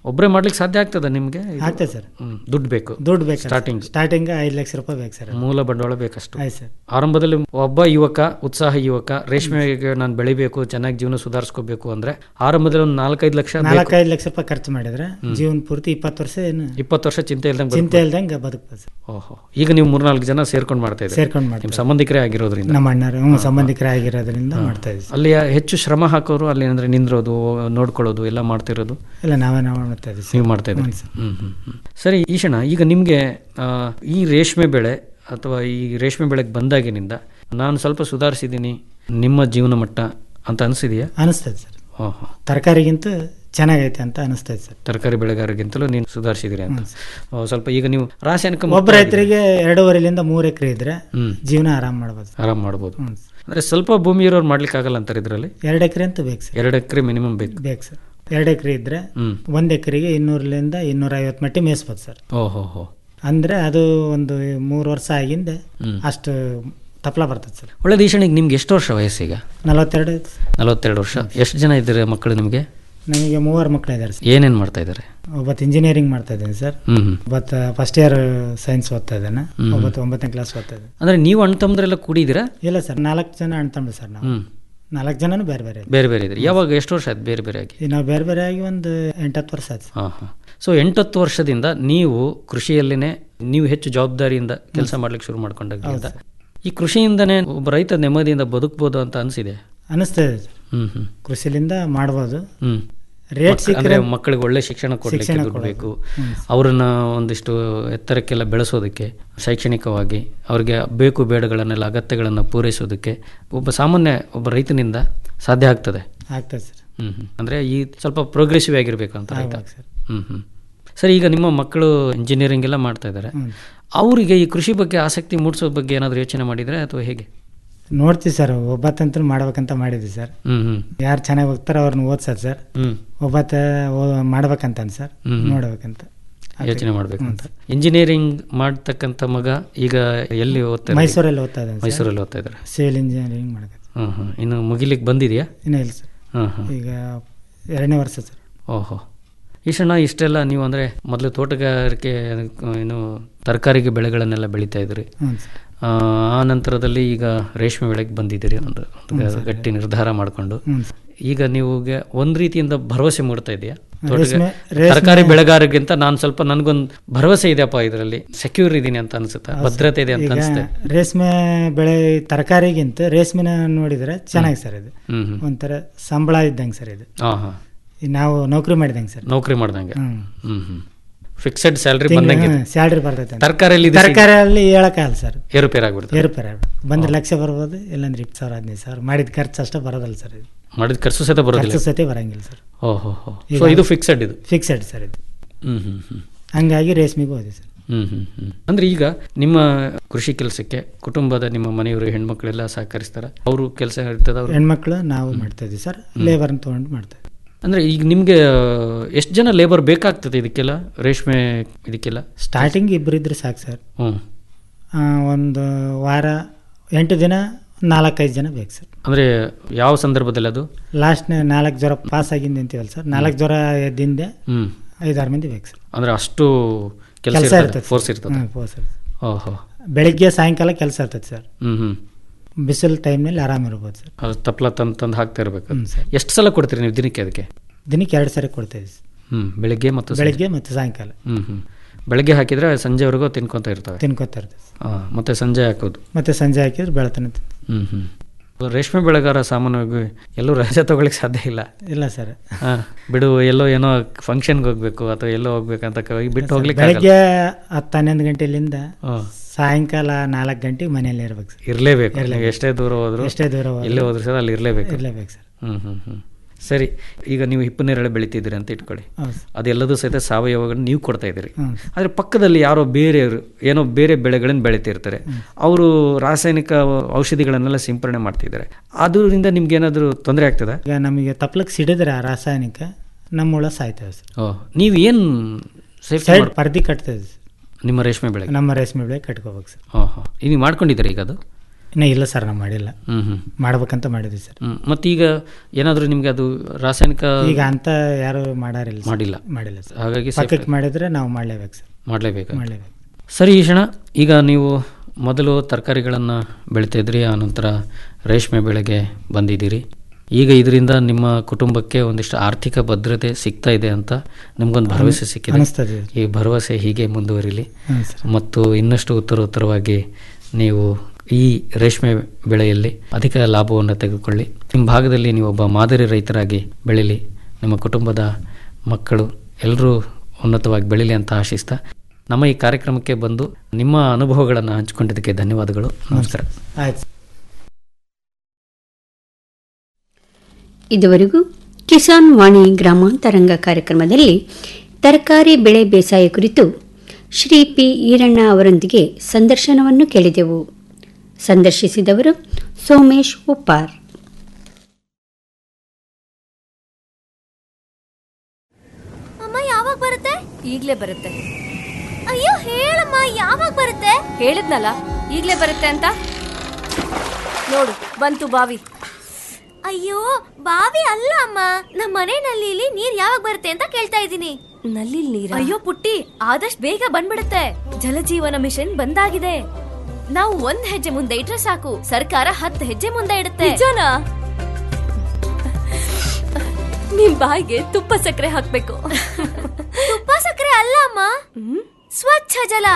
ಒಬ್ಬರೇ ಮಾಡ್ಲಿಕ್ಕೆ ಸಾಧ್ಯ ಆಗ್ತದ ನಿಮಗೆ ಆಗ್ತದೆ ಸರ್ ದುಡ್ಡು ಬೇಕು ದುಡ್ಡು ಬೇಕು ಸ್ಟಾರ್ಟಿಂಗ್ ಸ್ಟಾರ್ಟಿಂಗ್ ಐದು ಲಕ್ಷ ರೂಪಾಯಿ ಬೇಕು ಸರ್ ಮೂಲ ಬಂಡವಾಳ ಬೇಕಷ್ಟು ಆಯ್ತು ಸರ್ ಆರಂಭದಲ್ಲಿ ಒಬ್ಬ ಯುವಕ ಉತ್ಸಾಹ ಯುವಕ ರೇಷ್ಮೆಗೆ ನಾನು ಬೆಳಿಬೇಕು ಚೆನ್ನಾಗಿ ಜೀವನ ಸುಧಾರಿಸ್ಕೋಬೇಕು ಅಂದ್ರೆ ಆರಂಭದಲ್ಲಿ ಒಂದು ನಾಲ್ಕೈದು ಲಕ್ಷ ಬೇಕು. ನಾಲ್ಕೈದು ಲಕ್ಷ ರೂಪಾಯಿ ಖರ್ಚು ಮಾಡಿದ್ರೆ ಜೀವನ ಪೂರ್ತಿ ಇಪ್ಪತ್ತು ವರ್ಷ ಏನು ಇಪ್ಪತ್ತು ವರ್ಷ ಚಿಂತೆ ಇಲ್ದಂಗೆ ಚಿಂತೆ ಇಲ್ದಂಗೆ ಬದುಕ್ಬೋದು ಸರ್ ಓಹೋ ಈಗ ನೀವು ಮೂರ್ನಾಲ್ಕು ಜನ ಸೇರ್ಕೊಂಡು ಮಾಡ್ತಾ ಇದ್ದೀರಿ ಸೇರ್ಕೊಂಡು ಮಾಡ್ತಾ ನಿಮ್ಮ ಸಂಬಂಧಿಕರೇ ಆಗಿರೋದ್ರಿಂದ ನಮ್ಮ ಅಣ್ಣರು ಹ್ಞೂ ಸಂಬಂಧಿಕರ ಆಗಿರೋದ್ರಿಂದ ಮಾಡ್ತಾ ಇದ್ದೀವಿ ಅಲ್ಲಿ ಹೆಚ್ಚು ಶ್ರಮ ಹಾಕೋರು ಅಲ್ಲಿ ಅಂದ್ರೆ ನಿಂದ್ರೋದು ನೋಡ್ಕೊಳ್ಳೋದು ಎಲ್ಲ ಮಾಡ್ತಿರೋದು ಇಲ್ಲ ನಾವೇ ನಾವು ಮಾಡ್ತಾ ಇದ್ದೀವಿ ನೀವು ಮಾಡ್ತಾ ಇದ್ದೀರಿ ಹ್ಮ್ ಹ್ಮ್ ಹ್ಮ್. ಸರಿ ಈಶಣ್ಣ ಈಗ ನಿಮಗೆ ಈ ರೇಷ್ಮೆ ಬೆಳೆ ಅಥವಾ ಈ ರೇಷ್ಮೆ ಬೆಳೆಗೆ ಬಂದಾಗಿನಿಂದ ನಾನು ಸ್ವಲ್ಪ ಸುಧಾರಿಸಿದ್ದೀನಿ ನಿಮ್ಮ ಜೀವನ ಮಟ್ಟ ಅಂತ ಅನಿಸಿದೆಯಾ ಅನಿಸ್ತದೆ ಸರ್ ಓಹೋ ತರಕಾರಿಗಿಂತ ಚೆನ್ನಾಗೈತೆ ಅಂತ ಅನಿಸ್ತದೆ ಸರ್ ತರಕಾರಿ ಬೆಳೆಗಾರರಿಗಿಂತಲೂ ನೀನು ಸುಧಾರಿಸಿದಿರಿ ಅಂತ ಓ, ಸ್ವಲ್ಪ ಈಗ ನೀವು ರಾಸಾಯನಿಕ ಒಬ್ಬ ರೈತರಿಗೆ ಎರಡೂವರೆಲಿಂದ ಮೂರು ಎಕರೆ ಇದ್ರೆ ಹ್ಮ್. ಜೀವನ ಆರಾಮ್ ಮಾಡ್ಬೋದು ಸರ್. ಆರಾಮ್ ಮಾಡ್ಬೋದು ಅಂದ್ರೆ ಸ್ವಲ್ಪ ಭೂಮಿ ಇರೋರು ಮಾಡ್ಲಿಕ್ಕೆ ಆಗಲ್ಲ ಅಂತಾರೆ ಇದರಲ್ಲಿ ಎರಡು ಎಕರೆ ಅಂತೂ ಬೇಕು ಸರ್ ಎರಡು ಎಕರೆ ಮಿನಿಮಮ್ ಬೇಕು ಬೇಕು ಸರ್ ಎರಡು ಎಕರೆ ಇದ್ರೆ ಹ್ಮ್. ಒಂದು ಎಕರೆಗೆ ಇನ್ನೂರಲಿಂದ ಇನ್ನೂರ ಐವತ್ತು ಮಟ್ಟಿ ಮೇಯಿಸ್ಬೋದು ಸರ್ ಓಹೋ ಹೋ ಅಂದ್ರೆ ಅದು ಒಂದು ಮೂರು ವರ್ಷ ಆಗಿಂದ ಹ್ಮ್. ಅಷ್ಟು ತಪ್ಪಲ ಬರ್ತದೆ ಸರ್ ಒಳ್ಳೆದು ಈಶಣ್ಣಿಗೆ ನಿಮ್ಗೆ ಎಷ್ಟು ವರ್ಷ ವಯಸ್ಸೀಗ ನಲವತ್ತೆರಡು ನಲವತ್ತೆರಡು ವರ್ಷ ಎಷ್ಟು ಜನ ಇದ್ದಾರೆ ಮಕ್ಕಳು ನಿಮಗೆ ನನಗೆ ಮೂವರು ಮಕ್ಕಳು ಇದ್ದಾರೆ ಸರ್ ಏನೇನು ಮಾಡ್ತಾ ಇದ್ದಾರೆ ಒಬ್ಬತ್ತು ಇಂಜಿನಿಯರಿಂಗ್ ಮಾಡ್ತಾ ಇದ್ದೇನೆ ಸರ್ ಹ್ಮ್ ಹ್ಮ್. ಒಬ್ಬತ್ತ ಫಸ್ಟ್ ಇಯರ್ ಸೈನ್ಸ್ ಓದ್ತಾ ಇದ್ದಾನೆ ಹ್ಮ್. ಒಬ್ಬತ್ತು ಒಂಬತ್ತನೇ ಕ್ಲಾಸ್ ಓದ್ತಾ ಇದ್ದಾನೆ ಅಂದ್ರೆ ನೀವು ಅಣ್ಣ ತಮ್ಮದ್ರೆಲ್ಲ ಕೂಡಿದ್ದೀರಾ ಇಲ್ಲ ಸರ್ ನಾಲ್ಕು ಜನ ಅಣ್ಣ ತಮ್ಮ ಸರ್ ನಾವು ಹ್ಮ್ ನಾಲ್ಕು ಜನನು ಬೇರೆ ಬೇರೆ ಬೇರೆ ಬೇರೆ ಇದ್ರಿ ಯಾವಾಗ ಎಷ್ಟು ವರ್ಷ ಆಯ್ತು ಬೇರೆ ಬೇರೆ ಆಗಿ ಈಗ ನಾವು ಬೇರೆ ಬೇರೆ ಆಗಿ ಒಂದು ಎಂಟತ್ತು ವರ್ಷ ಆಯ್ತು ಸರ್. ಹಾಂ ಹಾಂ ಸೊ ಎಂಟತ್ತು ವರ್ಷದಿಂದ ನೀವು ಕೃಷಿಯಲ್ಲಿನೇ ನೀವು ಹೆಚ್ಚು ಜವಾಬ್ದಾರಿಯಿಂದ ಕೆಲಸ ಮಾಡ್ಲಿಕ್ಕೆ ಶುರು ಮಾಡ್ಕೊಂಡಾಗ್ಲಿಂದ ಈ ಕೃಷಿಯಿಂದನೇ ಒಬ್ಬ ರೈತ ನೆಮ್ಮದಿಯಿಂದ ಬದುಕ್ಬೋದು ಅಂತ ಅನಿಸಿದೆ ಅನಿಸ್ತದೆ ಹ್ಮ್ ಹ್ಮ್ ಕೃಷಿಲಿಂದ ಮಾಡ್ಬೋದು ಹ್ಮ್ ರೇಟ್ ಮಕ್ಳು- ಅಂದ್ರೆ ಸಿಕ್ಕರೆ ಮಕ್ಕಳಿಗೆ ಒಳ್ಳೆ ಶಿಕ್ಷಣ ಕೊಡ್ಲಿಕ್ಕೆ ಶಿಕ್ಷಣ ದುಡ್ಡು ಕೊಡೋದು. ಬೇಕು ಹ್ಮ್. ಅವರನ್ನ ಒಂದಿಷ್ಟು ಎತ್ತರಕ್ಕೆಲ್ಲ ಬೆಳೆಸೋದಕ್ಕೆ ಶೈಕ್ಷಣಿಕವಾಗಿ ಅವರಿಗೆ ಬೇಕು ಬೇಡಗಳನ್ನೆಲ್ಲ ಅಗತ್ಯಗಳನ್ನು ಪೂರೈಸೋದಕ್ಕೆ ಒಬ್ಬ ಸಾಮಾನ್ಯ ಒಬ್ಬ ರೈತನಿಂದ ಸಾಧ್ಯ ಆಗ್ತದೆ ಆಗ್ತದೆ ಸರ್ ಹ್ಮ್ ಹ್ಮ್ ಅಂದ್ರೆ ಈ ಸ್ವಲ್ಪ ಪ್ರೋಗ್ರೆಸಿವ್ ಆಗಿರ್ಬೇಕು ಅಂತ ರೈತ ಆಗ್ಬೇಕು ಸರ್. ಹ್ಮ್ ಹ್ಮ್ ಸರಿ ಈಗ ನಿಮ್ಮ ಮಕ್ಕಳು ಇಂಜಿನಿಯರಿಂಗ್ ಎಲ್ಲ ಮಾಡ್ತಾ ಇದ್ದಾರೆ ಹ್ಮ್. ಅವರಿಗೆ ಈ ಕೃಷಿ ಬಗ್ಗೆ ಆಸಕ್ತಿ ಮೂಡಿಸೋ ಬಗ್ಗೆ ಏನಾದರೂ ಯೋಚನೆ ಮಾಡಿದ್ರೆ ಅಥವಾ ಹೇಗೆ ನೋಡ್ತೀವಿ ಸರ್ ಒಬ್ಬತ್ತಂತೂ ಮಾಡ್ಬೇಕಂತ ಮಾಡಿದ್ವಿ ಸರ್ ಹ್ಮ್ ಹ್ಮ್ ಯಾರು ಚೆನ್ನಾಗಿ ಹೋಗ್ತಾರೋ ಅವ್ರನ್ನ ಓದ್ಸೋದು ಸರ್ ಹ್ಮ್ ಒಬ್ಬತ್ತ ಓ- ಮಾಡ್ಬೇಕಂತ ಸರ್ ಹ್ಮ್. ನೋಡ್ಬೇಕಂತ ಯೋಚನೆ ಮಾಡ್ಬೇಕಂತ ಇಂಜಿನಿಯರಿಂಗ್ ಮಾಡ್ತಕ್ಕಂಥ ಮಗ ಈಗ ಎಲ್ಲಿ ಓದ್ತಾ ಇದ್ದಾರೆ? ಮೈಸೂರಲ್ಲಿ ಓದ್ತಾ ಇದ್ದಾನೆ ಸರ್. ಮೈಸೂರಲ್ಲಿ ಓದ್ತಾ ಇದ್ದಾರೆ ಸಿವಿಲ್ ಇಂಜಿನಿಯರಿಂಗ್ ಮಾಡಕ್ಕೆ ಹ್ಮ್ ಹ್ಮ್ ಇನ್ನು ಮುಗಿಲಿಕ್ಕೆ ಬಂದಿದೆಯಾ ಇನ್ನೂ ಇಲ್ಲ ಸರ್ ಹ್ಮ್ ಹ್ಮ್ ಈಗ ಎರಡನೇ ವರ್ಷ ಸರ್ ಓಹೋ ಈಶಣ್ಣ ಇಷ್ಟೆಲ್ಲ ನೀವು ಅಂದರೆ ಮೊದಲು ತೋಟಗಾರಿಕೆ ಏನು ತರಕಾರಿಗೆ ಬೆಳೆಗಳನ್ನೆಲ್ಲ ಬೆಳೀತಾ ಇದ್ರಿ ಹ್ಞೂ ಸರ್ ಆ ಆ ನಂತರದಲ್ಲಿ ಈಗ ರೇಷ್ಮೆ ಬೆಳೆಗೆ ಬಂದಿದ್ದೀರಿ ಒಂದು ಹ್ಞೂ ಸರ್. ಗಟ್ಟಿ ನಿರ್ಧಾರ ಮಾಡಿಕೊಂಡು ಹ್ಞೂ ಸರ್. ಈಗ ನೀವು ಒಂದು ರೀತಿಯಿಂದ ಭರವಸೆ ಮೂಡ್ತಾ ಇದೆಯಾ ತೋಟಗ- ರೇಷ್ಮೆ- ರೇಷ್ಮೆ- ತರಕಾರಿ ಬೆಳೆಗಾರರಿಗಿಂತ ನಾನು ಸ್ವಲ್ಪ ನನಗೊಂದು ಭರವಸೆ ಇದೆಯಪ್ಪ ಇದರಲ್ಲಿ ಸೆಕ್ಯೂರ್ ಇದೀನಿ ಅಂತ ಅನ್ಸುತ್ತಾ ಭದ್ರತೆ ಇದೆ ಅಂತ ಈಗ ಅನಿಸುತ್ತೆ ರೇಷ್ಮೆ ಬೆಳೆ ತರಕಾರಿಗಿಂತ ರೇಷ್ಮೆನ ನೋಡಿದ್ರೆ ಚೆನ್ನಾಗಿ ಸರ್ ಇದು ಹ್ಮ್ ಹ್ಮ್ ಒಂಥರ ಸಂಬಳ ಇದ್ದಂಗೆ ಸರ್ ಇದು ಹಾಂ ಹಾಂ ಈಗ ನಾವು ನೌಕರಿ ಮಾಡಿದಂಗೆ ಸರ್ ನೌಕರಿ ಮಾಡ್ದಂಗೆ ಹ್ಮ್. ಹ್ಮ್ ಹ್ಮ್ ಫಿಕ್ಸೆಡ್ ಸ್ಯಾಲ್ರಿ ಬಂದಂಗೆ ಸ್ಯಾಲ್ರಿ ಬರ್ತೈತೆ ತರಕಾರಿಯಲ್ಲಿ ಇದು ಸಿಗ್- ತರಕಾರಿಯಲ್ಲಿ ಹೇಳಕ್ಕಾಗಲ್ಲ ಸರ್ ಏರುಪೇರು ಆಗ್ಬಿಡ್ತದೆ ಏರುಪೇರು ಆಗ್ಬಿಡುತ್ತೆ ಬಂದ್ರೆ ಲಕ್ಷ ಬರ್ಬೋದು ಇಲ್ಲಾಂದ್ರೆ ಇಪ್ಪತ್ತು ಸಾವಿರ ಹದಿನೈದು ಸಾವಿರ ಮಾಡಿದ ಖರ್ಚು ಅಷ್ಟೇ ಬರೋದಲ್ಲ ಸರ್ ಇದು ಮಾಡಿದ ಖರ್ಚು ಸಹಿತ ಬರೋದಿಲ್ಲ ಖರ್ಚು ಸತಿ ಬರಂಗಿಲ್ಲ ಸರ್ ಓಹೋ ಹೋ ಸೊ ಇದು ಫಿಕ್ಸೆಡ್ ಇದು ಫಿಕ್ಸೆಡ್ ಸರ್ ಇದು ಹ್ಮ್ ಹ್ಮ್ ಹ್ಮ್ ಹಂಗಾಗಿ ರೇಷ್ಮೆಗೂ ಹೋದೆ ಸರ್ ಹ್ಮ್ ಹ್ಮ್ ಹ್ಮ್ ಅಂದ್ರೆ ಈಗ ನಿಮ್ಮ ಕೃಷಿ ಕೆಲಸಕ್ಕೆ ಕುಟುಂಬದ ನಿಮ್ಮ ಮನೆಯವರು ಹೆಣ್ಮಕ್ಳೆಲ್ಲ ಸಹಕರಿಸ್ತಾರ ಅವರು ಕೆಲಸ ಇರ್ತದ ಅವ್ರು ಹೆಣ್ಮಕ್ಳು ನಾವು ಮಾಡ್ತಾ ಇದ್ದೀವಿ ಸರ್ ಲೇಬರ್ನ ತೊಗೊಂಡು ಮಾಡ್ತಾ ಇದ್ದೀವಿ ಅಂದ್ರೆ ಈಗ ನಿಮ್ಗೆ ಎಷ್ಟು ಜನ ಲೇಬರ್ ಬೇಕಾಗ್ತದೆ ಇದಕ್ಕೆಲ್ಲ ರೇಷ್ಮೆ ಇದಕ್ಕೆಲ್ಲ ಸ್ಟಾರ್ಟಿಂಗ್ ಇಬ್ಬರು ಇದ್ರೆ ಸಾಕು ಸರ್ ಹ್ಮ್ ಆ, ಒಂದು ವಾರ ಎಂಟು ದಿನ ನಾಲ್ಕೈದು ಜನ ಬೇಕು ಸರ್ ಅಂದ್ರೆ ಯಾವ ಸಂದರ್ಭದಲ್ಲಿ ಅದು ಲಾಸ್ಟ್ನೇ ನಾಲ್ಕು ಜ್ವರ ಪಾಸ್ ಆಗಿಂದ ಅಂತೀವಲ್ಲ ಸರ್ ನಾಲ್ಕು ಜ್ವರ ಎದ್ದಿಂದೆ ಹ್ಮ್ ಐದಾರು ಮಂದಿ ಬೇಕು ಸರ್ ಅಂದ್ರೆ ಅಷ್ಟು ಕೆಲಸ ಕೆಲಸ ಇರ್ತದೆ ಇರ್ತದೆ ಫೋರ್ಸ್ ಸರ್. ಇರ್ತದೆ ಹ್ಮ್, force ಇರ್ತದೆ. ಓಹೋ ಬೆಳಿಗ್ಗೆ ಸಾಯಂಕಾಲ ಕೆಲಸ ಇರ್ತದೆ ಸರ್ ಹ್ಮ್ ಹ್ಮ್ ಬಿಸಿಲು ಟೈಮ್ನಲ್ಲಿ ಆರಾಮ್ ಇರ್ಬೋದು ಸರ್ ಅದು ತಪ್ಪಲ ತಂದು ತಂದು ಹಾಕ್ತಾ ಇರ್ಬೇಕು ಹ್ಮ್, ಸರ್. ಎಷ್ಟು ಸಲ ಕೊಡ್ತೀರಿ ನೀವು ದಿನಕ್ಕೆ ಅದಕ್ಕೆ ದಿನಕ್ಕೆ ಎರಡು ಸರಿ ಕೊಡ್ತಾ ಇದ್ದೀವಿ ಸರ್. ಹ್ಮ್ ಬೆಳಿಗ್ಗೆ ಮತ್ತು ಸಂಜೆ? ಬೆಳಿಗ್ಗೆ ಮತ್ತು ಸಾಯಂಕಾಲ ಹ್ಮ್ ಹ್ಮ್ ಬೆಳಗ್ಗೆ ಹಾಕಿದ್ರೆ ಸಂಜೆವರೆಗೂ ತಿನ್ಕೊಂತ ಇರ್ತವೆ ತಿನ್ಕೋತಾ ಇರ್ತದೆ ಆ, ಮತ್ತೆ ಸಂಜೆ ಹಾಕೋದು ಮತ್ತೆ ಸಂಜೆ ಹಾಕಿದ್ರೆ ಬೆಳತನ ಹ್ಮ್ ಹ್ಮ್ ರೇಷ್ಮೆ ಬೆಳೆಗಾರ ಸಾಮಾನ್ಯವಾಗಿ ಎಲ್ಲೂ ರಜೆ ತಗೊಳ್ಳಿಕ್ಕೆ ಸಾಧ್ಯ ಇಲ್ಲ ಇಲ್ಲ ಸರ್ ಹಾ ಬಿಡು ಎಲ್ಲೋ ಏನೋ ಫಂಕ್ಷನ್ಗೆ ಹೋಗ್ಬೇಕು ಅಥವಾ ಎಲ್ಲೋ ಹೋಗ್ಬೇಕಂತ ಕ- ಬಿಟ್ಟು ಹೋಗ್ಲಿಕ್ಕೆ ಬೆಳಗ್ಗೆ ಹತ್ತು ಹನ್ನೊಂದು ಗಂಟೆಲಿಂದ ಹಾ. ಸಾಯಂಕಾಲ ನಾಲ್ಕು ಗಂಟೆಗೆ ಮನೆಯಲ್ಲಿ ಇರ್ಬೇಕು ಸರ್ ಇರಲೇಬೇಕು ಇರ್ಲೇಬೇಕು. ನೀವು ಎಷ್ಟೇ ದೂರ ಹೋದ್ರು ಎಷ್ಟೇ ದೂರ ಹೋದ್ರು ಎಲ್ಲೇ ಹೋದ್ರು ಸರ್ ಅಲ್ಲಿ ಇರಲೇಬೇಕು ಇರ್ಲೇಬೇಕು ಸರ್ ಹ್ಮ್ ಹ್ಮ್ ಹ್ಮ್ ಸರಿ ಈಗ ನೀವು ಹಿಪ್ಪು ನೇರಳೆ ಬೆಳಿತಿದ್ದೀರಿ ಅಂತ ಇಟ್ಕೊಳ್ಳಿ ಹೌದು. ಅದೆಲ್ಲದೂ ಸಹಿತ ಸಾವಯವಗಳನ್ನ ನೀವು ಕೊಡ್ತಾ ಇದ್ದೀರಿ ಹ್ಮ್. ಆದರೆ ಪಕ್ಕದಲ್ಲಿ ಯಾರೋ ಬೇರೆಯವರು ಏನೋ ಬೇರೆ ಬೆಳೆಗಳನ್ನು ಬೆಳಿತಿರ್ತಾರೆ ಅವರು ರಾಸಾಯನಿಕ ಔಷಧಿಗಳನ್ನೆಲ್ಲ ಸಿಂಪರಣೆ ಮಾಡ್ತಿದ್ದಾರೆ ಅದರಿಂದ ನಿಮ್ಗೆ ಏನಾದರೂ ತೊಂದರೆ ಆಗ್ತದ ಈಗ ನಮಗೆ ತಪ್ಲಕ್ಕೆ ಸಿಡಿದ್ರೆ ಆ ರಾಸಾಯನಿಕ ನಮ್ಮ ಹುಳ ಸಾಯ್ತವೆ ಸರ್ ಓ ನೀವು ಏನು ಸೇಫ್ಟಿ ಸೈಡ್ ಪರ್ದಿ ಕಟ್ತದೆ ಸರ್ ನಿಮ್ಮ ರೇಷ್ಮೆ ಬೆಳೆ ನಮ್ಮ ರೇಷ್ಮೆ ಬೆಳೆ ಕಟ್ಕೋಬೇಕು ಸರ್ ಹಾಂ ಹಾಂ ನೀವು ಮಾಡ್ಕೊಂಡಿದ್ದೀರಾ ಈಗ ಅದು ಇನ್ನೂ ಇಲ್ಲ ಸರ್ ನಾವು ಮಾಡಿಲ್ಲ ಹ್ಮ್ ಹ್ಮ್ ಮಾಡ್ಬೇಕಂತ ಮಾಡಿದ್ವಿ ಸರ್ ಹ್ಮ್. ಮತ್ತೀಗ ಏನಾದರೂ ನಿಮಗೆ ಅದು ರಾಸಾಯನಿಕ ಈಗ ಅಂತ ಯಾರು ಮಾಡಾರಿಲ್ಲ ಸರ್. ಮಾಡಿಲ್ಲ ಮಾಡಿಲ್ಲ ಸರ್ ಹಾಗಾಗಿ ಪಕ್ಕಕ್ಕೆ ಮಾಡಿದ್ರೆ ನಾವು ಮಾಡಲೇಬೇಕು ಸರ್ ಮಾಡಲೇಬೇಕು ಮಾಡಲೇಬೇಕು ಸರಿ ಈಶಣ ಈಗ ನೀವು ಮೊದಲು ತರಕಾರಿಗಳನ್ನು ಬೆಳಿತಾ ಇದ್ರಿ ಆನಂತರ ರೇಷ್ಮೆ ಬೆಳೆಗೆ ಬಂದಿದ್ದೀರಿ ಈಗ ಇದರಿಂದ ನಿಮ್ಮ ಕುಟುಂಬಕ್ಕೆ ಒಂದಿಷ್ಟು ಆರ್ಥಿಕ ಭದ್ರತೆ ಸಿಗ್ತಾ ಇದೆ ಅಂತ ನಿಮ್ಗೊಂದು ಭರವಸೆ ಸಿಕ್ಕಿದೆ ಅನಿಸ್ತದೆ. ಈ ಭರವಸೆ ಹೀಗೆ ಮುಂದುವರಿಲಿ ಹ್ಮ್ ಸರ್. ಮತ್ತು ಇನ್ನಷ್ಟು ಉತ್ತರೋತ್ತರವಾಗಿ ನೀವು ಈ ರೇಷ್ಮೆ ಬೆಳೆಯಲ್ಲಿ ಅಧಿಕ ಲಾಭವನ್ನು ತೆಗೆದುಕೊಳ್ಳಿ ನಿಮ್ಮ ಭಾಗದಲ್ಲಿ ನೀವು ಒಬ್ಬ ಮಾದರಿ ರೈತರಾಗಿ ಬೆಳೀಲಿ ನಿಮ್ಮ ಕುಟುಂಬದ ಮಕ್ಕಳು ಎಲ್ಲರೂ ಉನ್ನತವಾಗಿ ಬೆಳೀಲಿ ಅಂತ ಆಶಿಸ್ತಾ ನಮ್ಮ ಈ ಕಾರ್ಯಕ್ರಮಕ್ಕೆ ಬಂದು ನಿಮ್ಮ ಅನುಭವಗಳನ್ನು ಹಂಚಿಕೊಂಡಿದ್ದಕ್ಕೆ ಧನ್ಯವಾದಗಳು ನಮಸ್ಕಾರ ಆಯ್ತು ಇದುವರೆಗೂ ಕಿಸಾನ್ ವಾಣಿ ಗ್ರಾಮಾಂತರಂಗ ಕಾರ್ಯಕ್ರಮದಲ್ಲಿ ತರಕಾರಿ ಬೆಳೆ ಬೇಸಾಯ ಕುರಿತು ಶ್ರೀ ಪಿ ಈರಣ್ಣ ಅವರೊಂದಿಗೆ ಸಂದರ್ಶನವನ್ನು ಕೇಳಿದೆವು ಸಂದರ್ಶಿಸಿದವರು ಸೋಮೇಶ್ ಉಪ್ಪಾರ್ ಅಮ್ಮ ಯಾವಾಗ ಬರುತ್ತೆ ಈಗ್ಲೇ ಬರುತ್ತೆ ಅಯ್ಯೋ ಹೇಳಮ್ಮ ಯಾವಾಗ ಬರುತ್ತೆ ಹೇಳಿದ್ನಲ್ಲ ಈಗ್ಲೇ ಬರುತ್ತೆ ಅಂತ ನೋಡು ಬಂತು ಬಾವಿ ಅಯ್ಯೋ ಬಾವಿ ಅಲ್ಲ ಅಮ್ಮ ನಮ್ಮ ಮನೆ ನಲ್ಲಿಲಿ ನೀರ್ ಯಾವಾಗ ಬರುತ್ತೆ ಅಂತ ಕೇಳ್ತಾ ಇದ್ದೀನಿ ನಲ್ಲಿ ನೀರ ಅಯ್ಯೋ ಪುಟ್ಟಿ ಆದಷ್ಟು ಬೇಗ ಬಂದ್ಬಿಡುತ್ತೆ ಜಲಜೀವನ ಮಿಷನ್ ಬಂದಾಗಿದೆ ನಾವು ಒಂದ್ ಹೆಜ್ಜೆ ಮುಂದೆ ಇಟ್ರೆ ಸಾಕು ಸರ್ಕಾರ ಹತ್ತು ಹೆಜ್ಜೆ ಮುಂದೆ ಇಡುತ್ತೆ ನಿಜನಾ ನಿಮ್ ಬಾಯಿಗೆ ತುಪ್ಪ ಸಕ್ಕರೆ ಹಾಕ್ಬೇಕು ತುಪ್ಪ ಸಕ್ಕರೆ ಅಲ್ಲ ಅಮ್ಮ ಸ್ವಚ್ಛ ಜಲ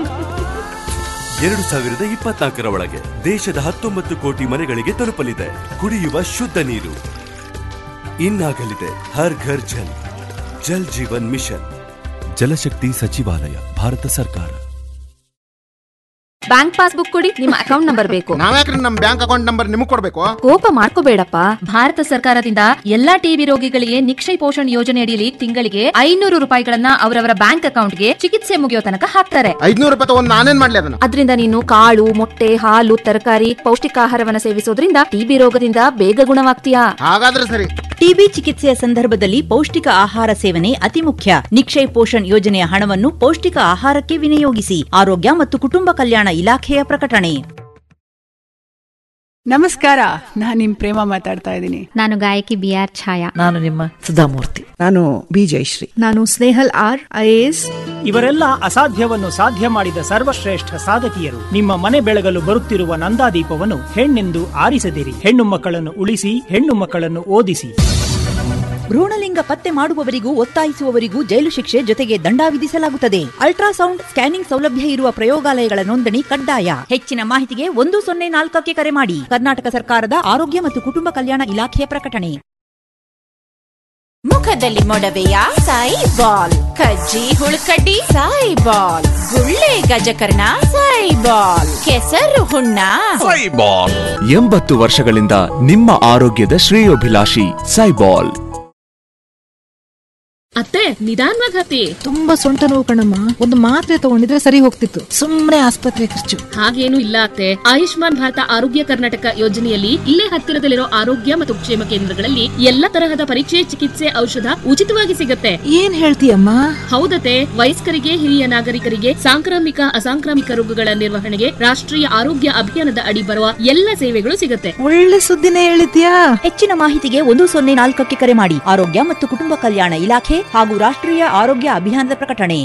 ಎರಡು ಸಾವಿರದ ಇಪ್ಪತ್ನಾಲ್ಕರ ಒಳಗೆ ದೇಶದ ಹತ್ತೊಂಬತ್ತು ಕೋಟಿ ಮನೆಗಳಿಗೆ ತಲುಪಲಿದೆ ಕುಡಿಯುವ ಶುದ್ಧ ನೀರು ಇನ್ನಾಗಲಿದೆ ಹರ್ ಘರ್ ಜಲ್ ಜಲ್ ಜೀವನ್ ಮಿಷನ್ ಜಲಶಕ್ತಿ ಸಚಿವಾಲಯ ಭಾರತ ಸರ್ಕಾರ ಬ್ಯಾಂಕ್ ಪಾಸ್ಬುಕ್ ಕೊಡಿ ನಿಮ್ಮ ಅಕೌಂಟ್ ನಂಬರ್ ಬೇಕು ನಾವ್ಯಾಕ್ರಿ ನಮ್ ಬ್ಯಾಂಕ್ ಅಕೌಂಟ್ ನಂಬರ್ ನಿಮಗ್ ಕೊಡ್ಬೇಕು ಕೋಪ ಮಾಡ್ಕೋಬೇಡಪ್ಪ ಭಾರತ ಸರ್ಕಾರದಿಂದ ಎಲ್ಲಾ ಟಿಬಿ ರೋಗಿಗಳಿಗೆ ನಿಕ್ಷಯ ಪೋಷಣ್ ಯೋಜನೆ ಅಡಿಯಲ್ಲಿ ತಿಂಗಳಿಗೆ ಐನೂರು ರೂಪಾಯಿಗಳನ್ನ ಅವರವರ ಬ್ಯಾಂಕ್ ಅಕೌಂಟ್ಗೆ ಚಿಕಿತ್ಸೆ ಮುಗಿಯೋ ತನಕ ಹಾಕ್ತಾರೆ ಐದ್ನೂರು ರೂಪಾಯಿ ತಗೊಂಡ್ ನಾನೇನ್ ಮಾಡ್ಲಿ ಅದನ್ನ ಅದರಿಂದ ನೀನು ಕಾಳು ಮೊಟ್ಟೆ ಹಾಲು ತರಕಾರಿ ಪೌಷ್ಟಿಕಾಹಾರವನ್ನ ಸೇವಿಸೋದ್ರಿಂದ ಟಿಬಿ ರೋಗದಿಂದ ಬೇಗ ಗುಣವಾಗ್ತೀಯಾ ಹಾಗಾದ್ರೆ ಸರಿ ಟಿಬಿ ಚಿಕಿತ್ಸೆಯ ಸಂದರ್ಭದಲ್ಲಿ ಪೌಷ್ಟಿಕ ಆಹಾರ ಸೇವನೆ ಅತಿ ಮುಖ್ಯ ನಿಕ್ಷಯ್ ಪೋಷಣ್ ಯೋಜನೆಯ ಹಣವನ್ನು ಪೌಷ್ಟಿಕ ಆಹಾರಕ್ಕೆ ವಿನಿಯೋಗಿಸಿ ಆರೋಗ್ಯ ಮತ್ತು ಕುಟುಂಬ ಕಲ್ಯಾಣ ಇಲಾಖೆಯ ಪ್ರಕಟಣೆ ನಮಸ್ಕಾರ ನಾನು ನಿಮ್ ಪ್ರೇಮ ಮಾತಾಡ್ತಾ ಇದ್ದೀನಿ ನಾನು ಗಾಯಕಿ ಬಿ ಆರ್ ಛಾಯಾ ನಾನು ನಿಮ್ಮ ಸುಧಾಮೂರ್ತಿ ನಾನು ಬಿ ಜಯಶ್ರೀ ನಾನು ಸ್ನೇಹಲ್ ಆರ್ ಐಎಎಸ್ ಇವರೆಲ್ಲ ಅಸಾಧ್ಯವನ್ನು ಸಾಧ್ಯ ಮಾಡಿದ ಸರ್ವಶ್ರೇಷ್ಠ ಸಾಧಕಿಯರು ನಿಮ್ಮ ಮನೆ ಬೆಳಗಲು ಬರುತ್ತಿರುವ ನಂದಾದೀಪವನ್ನು ಹೆಣ್ಣೆಂದು ಆರಿಸದಿರಿ ಹೆಣ್ಣು ಮಕ್ಕಳನ್ನು ಉಳಿಸಿ ಹೆಣ್ಣು ಮಕ್ಕಳನ್ನು ಓದಿಸಿ ಭ್ರೂಣಲಿಂಗ ಪತ್ತೆ ಮಾಡುವವರಿಗೂ ಒತ್ತಾಯಿಸುವವರಿಗೂ ಜೈಲು ಶಿಕ್ಷೆ ಜೊತೆಗೆ ದಂಡ ವಿಧಿಸಲಾಗುತ್ತದೆ ಅಲ್ಟ್ರಾಸೌಂಡ್ ಸ್ಕ್ಯಾನಿಂಗ್ ಸೌಲಭ್ಯ ಇರುವ ಪ್ರಯೋಗಾಲಯಗಳ ನೋಂದಣಿ ಕಡ್ಡಾಯ ಹೆಚ್ಚಿನ ಮಾಹಿತಿಗೆ ಒಂದು ಸೊನ್ನೆ ನಾಲ್ಕಕ್ಕೆ ಕರೆ ಮಾಡಿ ಕರ್ನಾಟಕ ಸರ್ಕಾರದ ಆರೋಗ್ಯ ಮತ್ತು ಕುಟುಂಬ ಕಲ್ಯಾಣ ಇಲಾಖೆಯ ಪ್ರಕಟಣೆ ಮುಖದಲ್ಲಿ ಮೊಡವೆಯ ಸಾಯಿ ಬಾಲ್ ಕಜ್ಜಿ ಹುಳುಕಡ್ಡಿ ಸಾಯಿ ಬಾಲ್ ಗುಳ್ಳೆ ಗಜಕರ್ಣ ಸಾಯಿ ಬಾಲ್ ಕೆಸರು ಹುಣ್ಣ ಸೈಬಾಲ್ ಎಂಬತ್ತು ವರ್ಷಗಳಿಂದ ನಿಮ್ಮ ಆರೋಗ್ಯದ ಶ್ರೇಯೋಭಿಲಾಷಿ ಸೈಬಾಲ್ ಅತ್ತೆ ನಿಧಾನವಾಗಿ ಹತ್ತಿ ತುಂಬಾ ಸೊಂಟ ನೋವು ಕಣಮ್ಮ ಒಂದು ಮಾತ್ರೆ ತಗೊಂಡಿದ್ರೆ ಸರಿ ಹೋಗ್ತಿತ್ತು ಸುಮ್ನೆ ಆಸ್ಪತ್ರೆ ಖರ್ಚು ಹಾಗೇನು ಇಲ್ಲ ಅತ್ತೆ ಆಯುಷ್ಮಾನ್ ಭಾರತ ಆರೋಗ್ಯ ಕರ್ನಾಟಕ ಯೋಜನೆಯಲ್ಲಿ ಇಲ್ಲೇ ಹತ್ತಿರದಲ್ಲಿರೋ ಆರೋಗ್ಯ ಮತ್ತು ಕ್ಷೇಮ ಕೇಂದ್ರಗಳಲ್ಲಿ ಎಲ್ಲ ತರಹದ ಪರೀಕ್ಷೆ ಚಿಕಿತ್ಸೆ ಔಷಧ ಉಚಿತವಾಗಿ ಸಿಗುತ್ತೆ ಏನ್ ಹೇಳ್ತೀಯಮ್ಮ ಹೌದತೆ ವಯಸ್ಕರಿಗೆ ಹಿರಿಯ ನಾಗರಿಕರಿಗೆ ಸಾಂಕ್ರಾಮಿಕ ಅಸಾಂಕ್ರಾಮಿಕ ರೋಗಗಳ ನಿರ್ವಹಣೆಗೆ ರಾಷ್ಟ್ರೀಯ ಆರೋಗ್ಯ ಅಭಿಯಾನದ ಅಡಿ ಬರುವ ಎಲ್ಲ ಸೇವೆಗಳು ಸಿಗುತ್ತೆ ಒಳ್ಳೆ ಸುದ್ದಿನೇ ಹೇಳಿದ್ಯಾ ಹೆಚ್ಚಿನ ಮಾಹಿತಿಗೆ ಒಂದು ಸೊನ್ನೆ ನಾಲ್ಕಕ್ಕೆ ಕರೆ ಮಾಡಿ ಆರೋಗ್ಯ ಮತ್ತು ಕುಟುಂಬ ಕಲ್ಯಾಣ ಇಲಾಖೆ ಹಾಗೂ ರಾಷ್ಟ್ರೀಯ ಆರೋಗ್ಯ ಅಭಿಯಾನದ ಪ್ರಕಟಣೆ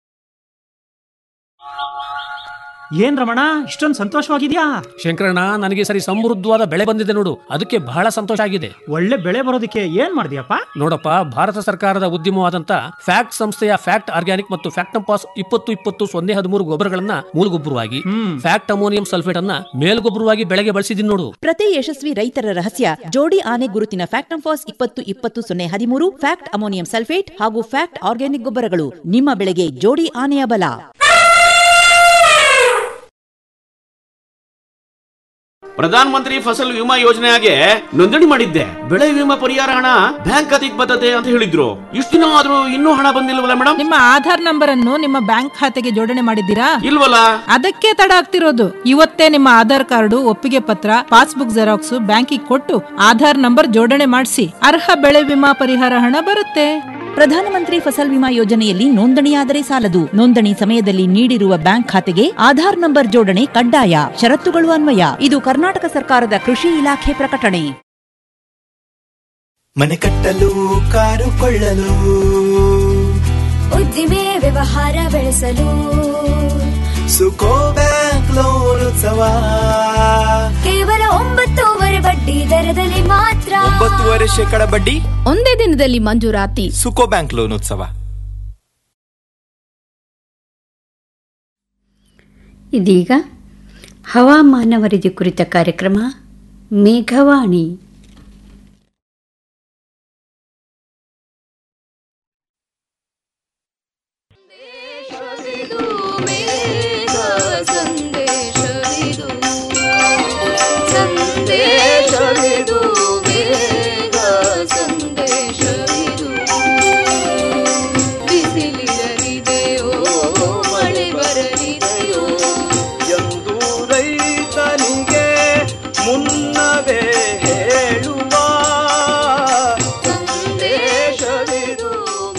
ಏನ್ ರಮಣ ಇಷ್ಟೊಂದು ಸಂತೋಷವಾಗಿದ್ಯಾ ಶಂಕರಣ್ಣ ನನಗೆ ಸರಿ ಸಮೃದ್ಧವಾದ ಬೆಳೆ ಬಂದಿದೆ ನೋಡು ಅದಕ್ಕೆ ಬಹಳ ಸಂತೋಷ ಆಗಿದೆ ಒಳ್ಳೆ ಬೆಳೆ ಬರೋದಕ್ಕೆ ಏನ್ ಮಾಡಿದ್ಯಪ್ಪ ನೋಡಪ್ಪ ಭಾರತ ಸರ್ಕಾರದ ಉದ್ಯಮವಾದಂತ ಫ್ಯಾಕ್ಟ್ ಸಂಸ್ಥೆಯ ಫ್ಯಾಕ್ಟ್ ಆರ್ಗ್ಯಾನಿಕ್ ಮತ್ತು ಫ್ಯಾಕ್ಟಂಪಾಸ್ ಇಪ್ಪತ್ತು ಇಪ್ಪತ್ತು ಸೊನ್ನೆ ಹದಿಮೂರು ಗೊಬ್ಬರಗಳನ್ನ ಮೂಲಗೊಬ್ಬರವಾಗಿ ಫ್ಯಾಕ್ಟ್ ಅಮೋನಿಯಂ ಸಲ್ಫೇಟ್ ಅನ್ನ ಮೇಲ್ಗೊಬ್ಬರವಾಗಿ ಬೆಳೆಗೆ ಬಳಸಿದೀನಿ ನೋಡು ಪ್ರತಿ ಯಶಸ್ವಿ ರೈತರ ರಹಸ್ಯ ಜೋಡಿ ಆನೆ ಗುರುತಿನ ಫ್ಯಾಕ್ಟಂಫಾಸ್ ಇಪ್ಪತ್ತು ಇಪ್ಪತ್ತು ಸೊನ್ನೆ ಹದಿಮೂರು ಫ್ಯಾಕ್ಟ್ ಅಮೋನಿಯಂ ಸಲ್ಫೇಟ್ ಹಾಗೂ ಫ್ಯಾಕ್ಟ್ ಆರ್ಗ್ಯಾನಿಕ್ ಗೊಬ್ಬರಗಳು ನಿಮ್ಮ ಬೆಳೆಗೆ ಜೋಡಿ ಆನೆಯ ಬಲ ಪ್ರಧಾನ ಮಂತ್ರಿ ಫಸಲ್ ವಿಮಾ ಯೋಜನೆಗೆ ನೋಂದಣಿ ಮಾಡಿದ್ದೆ ಬೆಳೆ ವಿಮಾ ಪರಿಹಾರ ಹಣ ಬ್ಯಾಂಕ್ ಖಾತೆಗೆ ಬರ್ತದೆ ಅಂತ ಹೇಳಿದ್ರು ಇಷ್ಟು ದಿನ ಆದ್ರೂ ಇನ್ನೂ ಹಣ ಬಂದಿಲ್ವಲ್ಲ ಮೇಡಮ್ ನಿಮ್ಮ ಆಧಾರ್ ನಂಬರ್ ಅನ್ನು ನಿಮ್ಮ ಬ್ಯಾಂಕ್ ಖಾತೆಗೆ ಜೋಡಣೆ ಮಾಡಿದ್ದೀರಾ ಇಲ್ವಲ್ಲ ಅದಕ್ಕೆ ತಡ ಆಗ್ತಿರೋದು ಇವತ್ತೇ ನಿಮ್ಮ ಆಧಾರ್ ಕಾರ್ಡು ಒಪ್ಪಿಗೆ ಪತ್ರ ಪಾಸ್ಬುಕ್ ಜೆರಾಕ್ಸ್ ಬ್ಯಾಂಕಿಗೆ ಕೊಟ್ಟು ಆಧಾರ್ ನಂಬರ್ ಜೋಡಣೆ ಮಾಡಿಸಿ ಅರ್ಹ ಬೆಳೆ ವಿಮಾ ಪರಿಹಾರ ಹಣ ಬರುತ್ತೆ ಪ್ರಧಾನಮಂತ್ರಿ ಫಸಲ್ ವಿಮಾ ಯೋಜನೆಯಲ್ಲಿ ನೋಂದಣಿಯಾದರೆ ಸಾಲದು ನೋಂದಣಿ ಸಮಯದಲ್ಲಿ ನೀಡಿರುವ ಬ್ಯಾಂಕ್ ಖಾತೆಗೆ ಆಧಾರ್ ನಂಬರ್ ಜೋಡಣೆ ಕಡ್ಡಾಯ ಷರತ್ತುಗಳು ಅನ್ವಯ ಇದು ಕರ್ನಾಟಕ ಸರ್ಕಾರದ ಕೃಷಿ ಇಲಾಖೆ ಪ್ರಕಟಣೆ ಮನೆ ಕಟ್ಟಲು ಕಾರು ಕೊಳ್ಳಲು ಉದ್ದಿಮೆ ವ್ಯವಹಾರ ಬೆಳೆಸಲು ಸುಕೋ ಬ್ಯಾಂಕ್ ಲೋನ್ ಉತ್ಸವ ಕೇವಲ ಒಂಬತ್ತೂವರೆ ಬಡ್ಡಿ ದರದಲ್ಲಿ ಮಾತ್ರ ಒಂಬತ್ತುವರೆ ಶೇಕಡ ಬಡ್ಡಿ ಒಂದೇ ದಿನದಲ್ಲಿ ಮಂಜೂರಾತಿ ಸುಕೋ ಬ್ಯಾಂಕ್ ಲೋನ್ ಉತ್ಸವ ಇದೀಗ ಹವಾಮಾನ ವರದಿ ಕುರಿತ ಕಾರ್ಯಕ್ರಮ ಮೇಘವಾಣಿ ಎಂದು ರೈತನಿಗೆ ಮುನ್ನವೇ ಹೇಳುವ ಸಂದೇಶವಿದು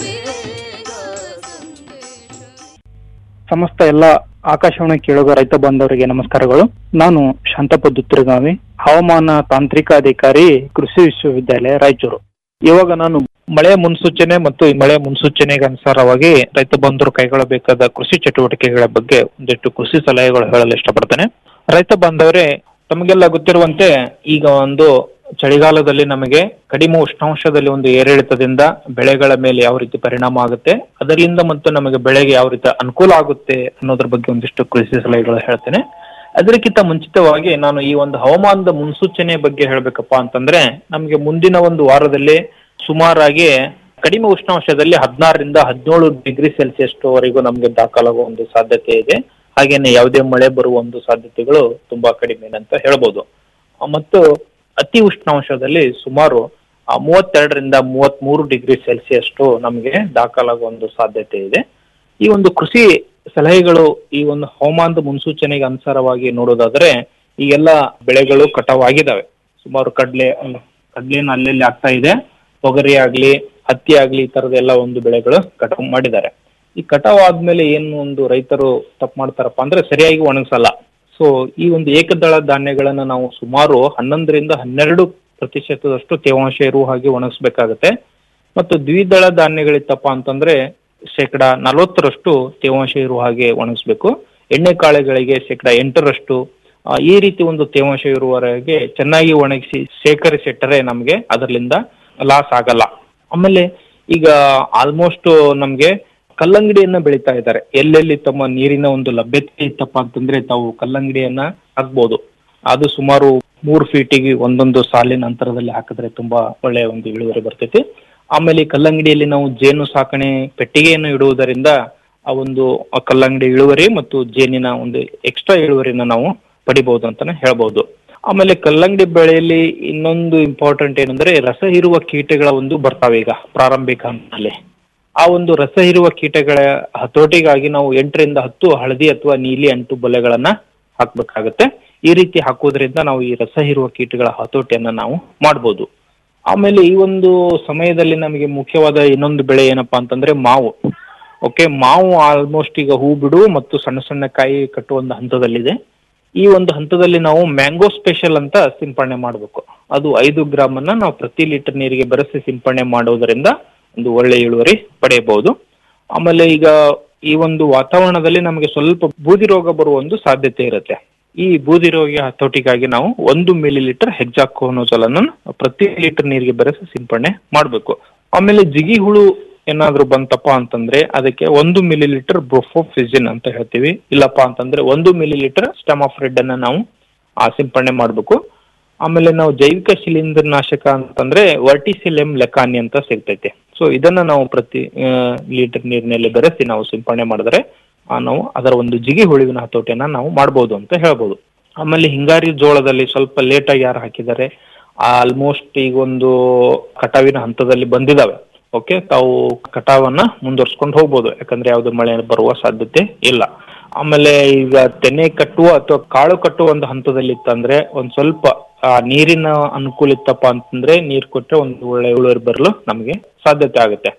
ಸಮಸ್ತ ಎಲ್ಲ ಆಕಾಶವಾಣಿ ಕೇಳುಗ ರೈತ ಬಾಂಧವರಿಗೆ ನಮಸ್ಕಾರಗಳು ನಾನು ಶಾಂತಪ್ಪ ದುತ್ತಿರಗಾವಿ ಹವಾಮಾನ ತಾಂತ್ರಿಕ ಅಧಿಕಾರಿ ಕೃಷಿ ವಿಶ್ವವಿದ್ಯಾಲಯ ರಾಯಚೂರು ಇವಾಗ ನಾನು ಮಳೆ ಮುನ್ಸೂಚನೆ ಮತ್ತು ಈ ಮಳೆ ಮುನ್ಸೂಚನೆಗೆ ಅನುಸಾರವಾಗಿ ರೈತ ಬಾಂಧವರು ಕೈಗೊಳ್ಳಬೇಕಾದ ಕೃಷಿ ಚಟುವಟಿಕೆಗಳ ಬಗ್ಗೆ ಒಂದಿಷ್ಟು ಕೃಷಿ ಸಲಹೆಗಳು ಹೇಳಲು ಇಷ್ಟಪಡ್ತೇನೆ ರೈತ ಬಾಂಧವರೇ ತಮಗೆಲ್ಲ ಗೊತ್ತಿರುವಂತೆ ಈಗ ಒಂದು ಚಳಿಗಾಲದಲ್ಲಿ ನಮಗೆ ಕಡಿಮೆ ಉಷ್ಣಾಂಶದಲ್ಲಿ ಒಂದು ಏರಿಳಿತದಿಂದ ಬೆಳೆಗಳ ಮೇಲೆ ಯಾವ ರೀತಿ ಪರಿಣಾಮ ಆಗುತ್ತೆ ಅದರಿಂದ ಮತ್ತು ನಮಗೆ ಬೆಳೆಗೆ ಯಾವ ರೀತಿ ಅನುಕೂಲ ಆಗುತ್ತೆ ಅನ್ನೋದ್ರ ಬಗ್ಗೆ ಒಂದಿಷ್ಟು ಕೃಷಿ ಸಲಹೆಗಳು ಹೇಳ್ತೇನೆ ಅದಕ್ಕಿಂತ ಮುಂಚಿತವಾಗಿ ನಾನು ಈ ಒಂದು ಹವಾಮಾನದ ಮುನ್ಸೂಚನೆ ಬಗ್ಗೆ ಹೇಳ್ಬೇಕಪ್ಪ ಅಂತಂದ್ರೆ ನಮಗೆ ಮುಂದಿನ ಒಂದು ವಾರದಲ್ಲಿ ಸುಮಾರಾಗಿ ಕಡಿಮೆ ಉಷ್ಣಾಂಶದಲ್ಲಿ ಹದಿನಾರರಿಂದ ಹದಿನೇಳು ಡಿಗ್ರಿ ಸೆಲ್ಸಿಯಸ್ ವರೆಗೂ ನಮಗೆ ದಾಖಲಾಗುವ ಒಂದು ಸಾಧ್ಯತೆ ಇದೆ ಹಾಗೇನೆ ಯಾವುದೇ ಮಳೆ ಬರುವ ಒಂದು ಸಾಧ್ಯತೆಗಳು ತುಂಬಾ ಕಡಿಮೆ ಅಂತ ಹೇಳ್ಬೋದು ಆ, ಮತ್ತು ಅತಿ ಉಷ್ಣಾಂಶದಲ್ಲಿ ಸುಮಾರು ಆ, ಮೂವತ್ತೆರಡರಿಂದ ಮೂವತ್ತ್ ಮೂರು ಡಿಗ್ರಿ ಸೆಲ್ಸಿಯಸ್ ನಮಗೆ ದಾಖಲಾಗುವ ಒಂದು ಸಾಧ್ಯತೆ ಇದೆ ಈ ಒಂದು ಕೃಷಿ ಸಲಹೆಗಳು ಈ ಒಂದು ಹವಾಮಾನದ ಮುನ್ಸೂಚನೆಗೆ ಅನುಸಾರವಾಗಿ ನೋಡೋದಾದ್ರೆ ಈಗೆಲ್ಲ ಬೆಳೆಗಳು ಕಟಾವಾಗಿದ್ದಾವೆ ಸುಮಾರು ಕಡ್ಲೆ ಅಲ್ಲ, ಕಡ್ಲೆನ ಅಲ್ಲಲ್ಲಿ ಆಗ್ತಾ ಇದೆ ತೊಗರಿ ಆಗ್ಲಿ ಹತ್ತಿ ಆಗ್ಲಿ ಈ ತರದ ಒಂದು ಬೆಳೆಗಳು ಕಟಾವು ಮಾಡಿದ್ದಾರೆ ಈ ಕಟಾವ್ ಆದ್ಮೇಲೆ ಏನು ಒಂದು ರೈತರು ತಪ್ಪು ಮಾಡ್ತಾರಪ್ಪ ಅಂದ್ರೆ ಸರಿಯಾಗಿ ಒಣಗಿಸಲ್ಲ ಸೊ ಈ ಒಂದು ಏಕದಳ ಧಾನ್ಯಗಳನ್ನ ನಾವು ಸುಮಾರು ಹನ್ನೊಂದರಿಂದ ಹನ್ನೆರಡು ಪ್ರತಿಶತದಷ್ಟು ತೇವಾಂಶ ಇರುವ ಹಾಗೆ ಒಣಗಿಸ್ಬೇಕಾಗತ್ತೆ ಮತ್ತು ದ್ವಿದಳ ಧಾನ್ಯಗಳಿತ್ತಪ್ಪ ಅಂತಂದ್ರೆ ಶೇಕಡ ನಲವತ್ತರಷ್ಟು ತೇವಾಂಶ ಇರುವ ಹಾಗೆ ಒಣಗಿಸ್ಬೇಕು ಎಣ್ಣೆ ಕಾಳುಗಳಿಗೆ ಶೇಕಡ ಎಂಟರಷ್ಟು ಆ, ಈ ರೀತಿ ಒಂದು ತೇವಾಂಶ ಇರುವವರೆಗೆ ಚೆನ್ನಾಗಿ ಒಣಗಿಸಿ ಶೇಖರಿಸಿಟ್ಟರೆ ನಮಗೆ ಅದರಿಂದ ಲಾಸ್ ಆಗಲ್ಲ ಆಮೇಲೆ ಈಗ ಆಲ್ಮೋಸ್ಟ್ ನಮ್ಗೆ ಕಲ್ಲಂಗಡಿಯನ್ನ ಬೆಳೀತಾ ಇದ್ದಾರೆ ಎಲ್ಲೆಲ್ಲಿ ತಮ್ಮ ನೀರಿನ ಒಂದು ಲಭ್ಯತೆ ಇತ್ತಪ್ಪ ಅಂತಂದ್ರೆ ತಾವು ಕಲ್ಲಂಗಡಿಯನ್ನ ಹಾಕ್ಬೋದು ಅದು ಸುಮಾರು ಮೂರು ಫೀಟಿಗೆ ಒಂದೊಂದು ಸಾಲಿನ ಅಂತರದಲ್ಲಿ ಹಾಕಿದ್ರೆ ತುಂಬಾ ಒಳ್ಳೆಯ ಒಂದು ಇಳುವರಿ ಬರ್ತೈತಿ ಆಮೇಲೆ ಈ ಕಲ್ಲಂಗಡಿಯಲ್ಲಿ ನಾವು ಜೇನು ಸಾಕಣೆ ಪೆಟ್ಟಿಗೆಯನ್ನು ಇಡುವುದರಿಂದ ಆ ಒಂದು ಆ ಕಲ್ಲಂಗಡಿ ಇಳುವರಿ ಮತ್ತು ಜೇನಿನ ಒಂದು ಎಕ್ಸ್ಟ್ರಾ ಇಳುವರಿನ ನಾವು ಪಡಿಬಹುದು ಅಂತಾನೆ ಹೇಳ್ಬಹುದು ಆಮೇಲೆ ಕಲ್ಲಂಗಡಿ ಬೆಳೆಯಲ್ಲಿ ಇನ್ನೊಂದು ಇಂಪಾರ್ಟೆಂಟ್ ಏನಂದ್ರೆ ರಸ ಹೀರುವ ಕೀಟಗಳ ಒಂದು ಬರ್ತಾವೆ ಈಗ ಪ್ರಾರಂಭಿಕ ಹಂತದಲ್ಲಿ ಆ ಒಂದು ರಸ ಹೀರುವ ಕೀಟಗಳ ಹತೋಟಿಗಾಗಿ ನಾವು ಎಂಟರಿಂದ ಹತ್ತು ಹಳದಿ ಅಥವಾ ನೀಲಿ ಅಂಟು ಬಲೆಗಳನ್ನ ಹಾಕ್ಬೇಕಾಗತ್ತೆ ಈ ರೀತಿ ಹಾಕೋದ್ರಿಂದ ನಾವು ಈ ರಸ ಹೀರುವ ಕೀಟಗಳ ಹತೋಟಿಯನ್ನ ನಾವು ಮಾಡ್ಬೋದು ಆಮೇಲೆ ಈ ಒಂದು ಸಮಯದಲ್ಲಿ ನಮಗೆ ಮುಖ್ಯವಾದ ಇನ್ನೊಂದು ಬೆಳೆ ಏನಪ್ಪಾ ಅಂತಂದ್ರೆ ಮಾವು ಓಕೆ ಮಾವು ಆಲ್ಮೋಸ್ಟ್ ಈಗ ಹೂ ಬಿಡು ಮತ್ತು ಸಣ್ಣ ಸಣ್ಣ ಕಾಯಿ ಕಟ್ಟುವ ಒಂದು ಹಂತದಲ್ಲಿದೆ ಈ ಒಂದು ಹಂತದಲ್ಲಿ ನಾವು ಮ್ಯಾಂಗೋ ಸ್ಪೆಷಲ್ ಅಂತ ಸಿಂಪಡಣೆ ಮಾಡಬೇಕು ಅದು ಐದು ಗ್ರಾಮ್ ಅನ್ನ ನಾವು ಪ್ರತಿ ಲೀಟರ್ ನೀರಿಗೆ ಬೆರೆಸಿ ಸಿಂಪಡಣೆ ಮಾಡೋದರಿಂದ ಒಂದು ಒಳ್ಳೆ ಇಳುವರಿ ಪಡೆಯಬಹುದು ಆಮೇಲೆ ಈಗ ಈ ಒಂದು ವಾತಾವರಣದಲ್ಲಿ ನಮಗೆ ಸ್ವಲ್ಪ ಬೂದಿ ರೋಗ ಬರುವ ಒಂದು ಸಾಧ್ಯತೆ ಇರುತ್ತೆ ಈ ಬೂದಿ ರೋಗ ಹತೋಟಿಗಾಗಿ ನಾವು ಒಂದು ಮಿಲಿ ಲೀಟರ್ ಹೆಜ್ಜಾಕೋನೋಜಲ್ ಅನ್ನು ಪ್ರತಿ ಲೀಟರ್ ನೀರಿಗೆ ಬೆರೆಸಿ ಸಿಂಪಡಣೆ ಮಾಡಬೇಕು ಆಮೇಲೆ ಜಿಗಿ ಹುಳು ಏನಾದ್ರೂ ಬಂತಪ್ಪ ಅಂತಂದ್ರೆ ಅದಕ್ಕೆ ಒಂದು ಮಿಲಿ ಲೀಟರ್ ಬ್ರೊಫೋಫಿಜಿನ್ ಅಂತ ಹೇಳ್ತೀವಿ ಇಲ್ಲಪ್ಪ ಅಂತಂದ್ರೆ ಒಂದು ಮಿಲಿ ಲೀಟರ್ ಸ್ಟೆಮಾಫ್ರೆಡ್ ಅನ್ನ ನಾವು ಆ ಸಿಂಪಡಣೆ ಮಾಡಬೇಕು ಆಮೇಲೆ ನಾವು ಜೈವಿಕ ಶಿಲೀಂಧ್ರ ನಾಶಕ ಅಂತಂದ್ರೆ ವರ್ಟಿಸಿಲೆಮ್ ಲೆಕಾನಿ ಅಂತ ಸಿಗ್ತೈತೆ ಸೊ ಇದನ್ನ ನಾವು ಪ್ರತಿ ಲೀಟರ್ ನೀರಿನಲ್ಲಿ ಬೆರೆಸಿ ನಾವು ಸಿಂಪಡಣೆ ಮಾಡಿದ್ರೆ ಆ, ನಾವು ಅದರ ಒಂದು ಜಿಗಿ ಹುಳುವಿನ ಹತೋಟಿಯನ್ನ ನಾವು ಮಾಡ್ಬೋದು ಅಂತ ಹೇಳ್ಬೋದು ಆಮೇಲೆ ಹಿಂಗಾರಿ ಜೋಳದಲ್ಲಿ ಸ್ವಲ್ಪ ಲೇಟ್ ಆಗಿ ಯಾರು ಹಾಕಿದ್ದಾರೆ ಆಲ್ಮೋಸ್ಟ್ ಈಗ ಒಂದು ಕಟಾವಿನ ಹಂತದಲ್ಲಿ ಬಂದಿದಾವೆ ಓಕೆ ತಾವು ಕಟಾವನ್ನ ಮುಂದುವರ್ಸ್ಕೊಂಡು ಹೋಗ್ಬೋದು ಯಾಕಂದ್ರೆ ಯಾವ್ದು ಮಳೆ ಬರುವ ಸಾಧ್ಯತೆ ಇಲ್ಲ ಆಮೇಲೆ ಈಗ ತೆನೆ ಕಟ್ಟುವ ಅಥವಾ ಕಾಳು ಕಟ್ಟುವ ಒಂದು ಹಂತದಲ್ಲಿ ಇತ್ತಂದ್ರೆ ಒಂದ್ ಸ್ವಲ್ಪ ಆ ನೀರಿನ ಅನುಕೂಲ ಇತ್ತಪ್ಪ ಅಂತಂದ್ರೆ ನೀರ್ ಕೊಟ್ರೆ ಒಂದು ಒಳ್ಳೆ ಇಳುವರಿ ಬರಲು ನಮಗೆ ಸಾಧ್ಯತೆ ಆಗುತ್ತೆ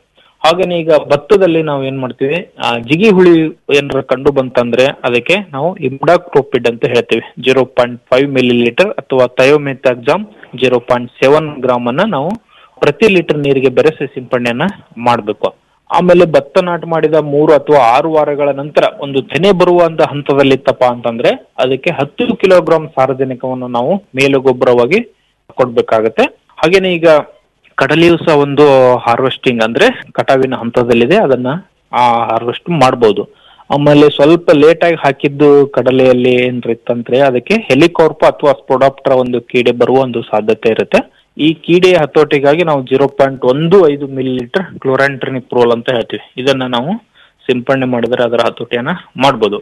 ಹಾಗೇನೆ ಈಗ ಭತ್ತದಲ್ಲಿ ನಾವು ಏನ್ ಮಾಡ್ತೀವಿ ಆ, ಜಿಗಿ ಹುಳಿ ಏನಾರ ಕಂಡು ಬಂತಂದ್ರೆ ಅದಕ್ಕೆ ನಾವು ಇಮ್ಡಾಕ್ರೋಪಿಡ್ ಅಂತ ಹೇಳ್ತೀವಿ zero point five millilitre ಅಥವಾ thiamethoxam zero point seven gram ಅನ್ನ ನಾವು ಪ್ರತಿ ಲೀಟರ್ ನೀರಿಗೆ ಬೆರೆಸಿ ಸಿಂಪಡಣೆಯನ್ನ ಮಾಡಬೇಕು ಆಮೇಲೆ ಭತ್ತ ನಾಟಿ ಮಾಡಿದ ಮೂರು ಅಥವಾ ಆರು ವಾರಗಳ ನಂತರ ಒಂದು ತೆನೆ ಬರುವಂತ ಹಂತದಲ್ಲಿತ್ತಪ್ಪ ಅಂತಂದ್ರೆ ಅದಕ್ಕೆ ಹತ್ತು ಕಿಲೋಗ್ರಾಂ ಸಾರಜನಕವನ್ನು ನಾವು ಮೇಲು ಗೊಬ್ಬರವಾಗಿ ಕೊಡ್ಬೇಕಾಗತ್ತೆ ಹಾಗೇನೆ ಈಗ ಕಡಲೆಯು ಸಹ ಒಂದು ಹಾರ್ವೆಸ್ಟಿಂಗ್ ಅಂದ್ರೆ ಕಟಾವಿನ ಹಂತದಲ್ಲಿದೆ ಅದನ್ನ ಆ ಹಾರ್ವೆಸ್ಟ್ ಮಾಡ್ಬೋದು ಆಮೇಲೆ ಸ್ವಲ್ಪ ಲೇಟ್ ಆಗಿ ಹಾಕಿದ್ದು ಕಡಲೆಯಲ್ಲಿ ಏನ್ರಿ ಇತ್ತಂದ್ರೆ ಅದಕ್ಕೆ ಹೆಲಿಕಾರ್ಪ ಅಥವಾ ಸ್ಪೊಡಾಪ್ಟರ್ ಒಂದು ಕೀಡೆ ಬರುವ ಒಂದು ಸಾಧ್ಯತೆ ಇರುತ್ತೆ ಈ ಕೀಡೆ ಹತೋಟಿಗಾಗಿ ನಾವು ಜೀರೋ ಪಾಯಿಂಟ್ ಒಂದು ಐದು ಮಿಲಿ ಲೀಟರ್ ಕ್ಲೋರಾಂಟ್ರಿನಿಪ್ರೋಲ್ ಅಂತ ಹೇಳ್ತೀವಿ ಇದನ್ನ ನಾವು ಸಿಂಪಡಣೆ ಮಾಡಿದ್ರೆ ಅದರ ಹತೋಟಿಯನ್ನ ಮಾಡ್ಬೋದು